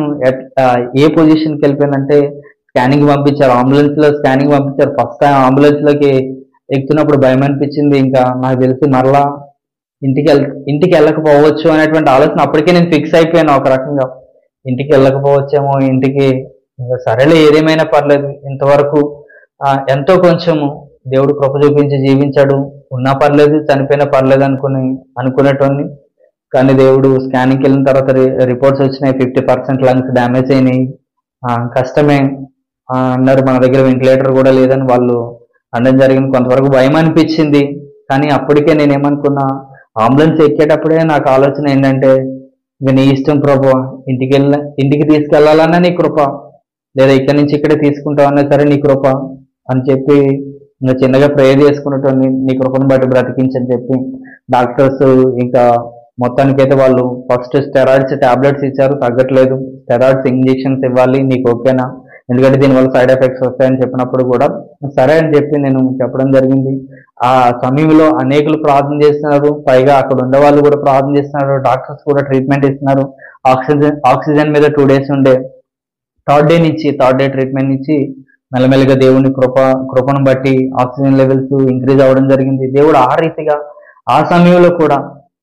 ఏ పొజిషన్కి వెళ్ళిపోయిందంటే స్కానింగ్ పంపించారు అంబులెన్స్ లో స్కానింగ్ పంపించారు ఫస్ట్ టైం అంబులెన్స్ లోకి ఎక్కుతున్నప్పుడు భయం అనిపించింది ఇంకా నాకు తెలిసి మరలా ఇంటికి వెళ్ ఇంటికి వెళ్ళకపోవచ్చు అనేటువంటి ఆలోచన అప్పటికే నేను ఫిక్స్ అయిపోయాను ఒక రకంగా ఇంటికి వెళ్ళకపోవచ్చేమో ఇంటికి ఇంకా సరేలే ఏదేమైనా పర్లేదు ఇంతవరకు ఆ, ఎంతో కొంచెము దేవుడు కృప చూపించి జీవించాడు ఉన్నా పర్లేదు చనిపోయినా పర్లేదు అనుకుని అనుకునేటోని కానీ దేవుడు స్కానింగ్కి వెళ్ళిన తర్వాత రిపోర్ట్స్ వచ్చినాయి ఫిఫ్టీ పర్సెంట్ లంగ్స్ డ్యామేజ్ అయినాయి ఆ, కష్టమే ఆ, అన్నారు మన దగ్గర వెంటిలేటర్ కూడా లేదని వాళ్ళు అనడం జరిగింది కొంతవరకు భయం అనిపించింది కానీ అప్పటికే నేను ఏమనుకున్నా అంబులెన్స్ ఎక్కేటప్పుడే నాకు ఆలోచన ఏంటంటే ఇక నీ ఇష్టం ప్రభు ఇంటికి వెళ్ళ ఇంటికి తీసుకెళ్లాలన్నా నీ కృప లేదా ఇక్కడి నుంచి ఇక్కడే తీసుకుంటావన్నా సరే నీ కృప అని చెప్పి ఇంకా చిన్నగా ప్రేయర్ చేసుకున్నట్టు నీ కృపను బట్టి బ్రతికించని చెప్పి డాక్టర్స్ ఇంకా మొత్తానికైతే వాళ్ళు ఫస్ట్ స్టెరాయిడ్స్ టాబ్లెట్స్ ఇచ్చారు తగ్గట్లేదు స్టెరాయిడ్స్ ఇంజెక్షన్స్ ఇవ్వాలి నీకు ఓకేనా ఎందుకంటే దీనివల్ల సైడ్ ఎఫెక్ట్స్ వస్తాయని చెప్పినప్పుడు కూడా సరే అని చెప్పి నేను చెప్పడం జరిగింది ఆ సమయంలో అనేకులు ప్రార్థన చేస్తున్నారు పైగా అక్కడ ఉండే వాళ్ళు కూడా ప్రార్థన చేస్తున్నారు డాక్టర్స్ కూడా ట్రీట్మెంట్ ఇస్తున్నారు ఆక్సిజన్ ఆక్సిజన్ మీద టూ డేస్ ఉండే థర్డ్ డే నుంచి థర్డ్ డే ట్రీట్మెంట్ నుంచి మెల్లమెల్లగా దేవుని కృప కృపను బట్టి ఆక్సిజన్ లెవెల్స్ ఇంక్రీజ్ అవ్వడం జరిగింది దేవుడు ఆ రీతిగా ఆ సమయంలో కూడా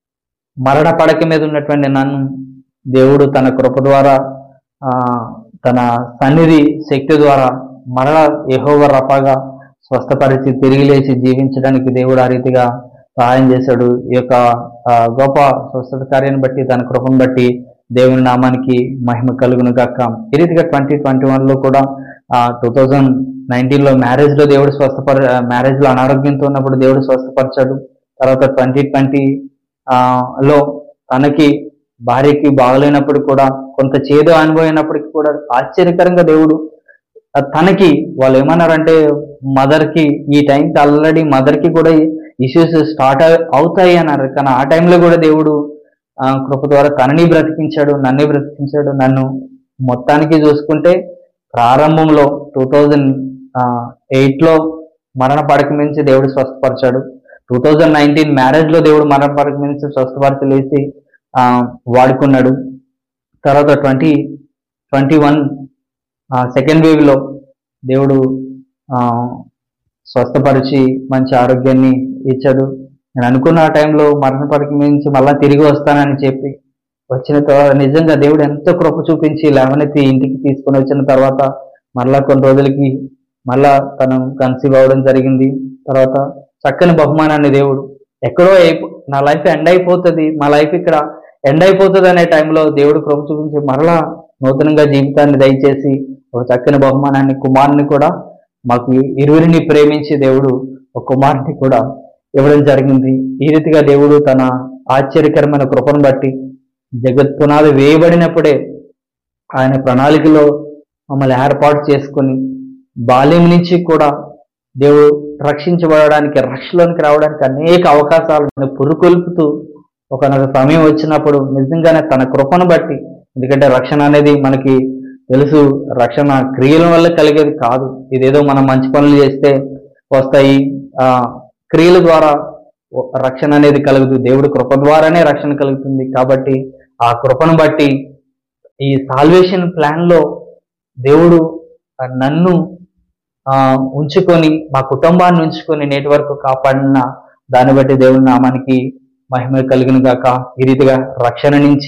మరణ పడక మీద ఉన్నటువంటి నన్ను దేవుడు తన కృప ద్వారా ఆ, తన సన్నిధి శక్తి ద్వారా మరణ యెహోవ రఫాగా స్వస్థపరిచి తిరిగి లేచి జీవించడానికి దేవుడు ఆ రీతిగా సహాయం చేశాడు ఈ యొక్క ఆ, గొప్ప స్వస్థత కార్యాన్ని బట్టి తన కృపను బట్టి దేవుని నామానికి మహిమ కలుగును గాక ఈ రీతిగా ట్వంటీ ట్వంటీ లో కూడా టూ థౌజండ్ నైన్టీన్ లో మ్యారేజ్ లో దేవుడు స్వస్థపర మ్యారేజ్ లో అనారోగ్యంతో ఉన్నప్పుడు దేవుడు స్వస్థపరిచాడు తర్వాత ట్వంటీ ట్వంటీ లో తనకి భార్యకి బాగలేనప్పుడు కూడా కొంత చేదు అనుభవమైనప్పటికీ కూడా ఆశ్చర్యకరంగా దేవుడు ఆ తనకి వాళ్ళు ఏమన్నారంటే మదర్ కి ఈ టైంకి ఆల్రెడీ మదర్ కి కూడా ఇష్యూస్ స్టార్ట్ అవుతాయి అన్నారు కానీ ఆ టైంలో కూడా దేవుడు ఆ, కృప ద్వారా తనని బ్రతికించాడు నన్ను బ్రతికించాడు నన్ను మొత్తానికి చూసుకుంటే ప్రారంభంలో టూ థౌజండ్ ఎయిట్లో మరణ పడక నుంచి దేవుడు స్వస్థపరిచాడు టూ థౌజండ్ నైన్టీన్ మ్యారేజ్ లో దేవుడు మరణ పడక నుంచి స్వస్థపరచలేసి ఆ, వాడుకున్నాడు తర్వాత twenty twenty one second wave లో దేవుడు ఆ, స్వస్థపరిచి మంచి ఆరోగ్యాన్ని ఇచ్చాడు నేను అనుకున్న ఆ టైంలో మరణ పడక నుంచి మళ్ళా తిరిగి వస్తానని చెప్పి వచ్చిన తర్వాత నిజంగా దేవుడు ఎంతో కృప చూపించి లేవనెత్తి ఇంటికి తీసుకొని వచ్చిన తర్వాత మళ్ళా కొన్ని రోజులకి మళ్ళా తను కన్సీవ్ అవ్వడం జరిగింది తర్వాత చక్కని బహుమానాన్ని దేవుడు ఎక్కడో అయిపో నా లైఫ్ ఎండ్ అయిపోతుంది మా లైఫ్ ఇక్కడ ఎండ్ అయిపోతుంది అనే టైంలో దేవుడు కృప చూపించి మరలా నూతనంగా జీవితాన్ని దయచేసి ఒక చక్కని బహుమానాన్ని కుమారుని కూడా మాకు ఇరువురిని ప్రేమించి దేవుడు ఒక కుమారుని కూడా ఇవ్వడం జరిగింది ఈ రీతిగా దేవుడు తన ఆశ్చర్యకరమైన కృపను బట్టి జగత్ పునాది వేయబడినప్పుడే ఆయన ప్రణాళికలో మమ్మల్ని ఏర్పాటు చేసుకొని బాల్యం నుంచి కూడా దేవుడు రక్షించబడడానికి రక్షలోనికి రావడానికి అనేక అవకాశాలను పురుకొల్పుతూ ఒకనొక సమయం వచ్చినప్పుడు నిజంగానే తన కృపను బట్టి ఎందుకంటే రక్షణ అనేది మనకి తెలుసు రక్షణ క్రియల వల్ల కలిగేది కాదు ఇదేదో మనం మంచి పనులు చేస్తే వస్తాయి ఆ క్రియల ద్వారా ఓ- రక్షణ అనేది కలుగుతుంది దేవుడి కృప ద్వారానే రక్షణ కలుగుతుంది కాబట్టి ఆ కృపను బట్టి ఈ సాల్వేషన్ ప్లాన్ లో దేవుడు ఆ, నన్ను ఆ, ఉంచుకొని మా కుటుంబాన్ని ఉంచుకొని నేటి వరకు కాపాడిన దాన్ని బట్టి దేవుడి నామానికి మహిమ కలిగిన గాక ఈ రీతిగా రక్షణ నుంచి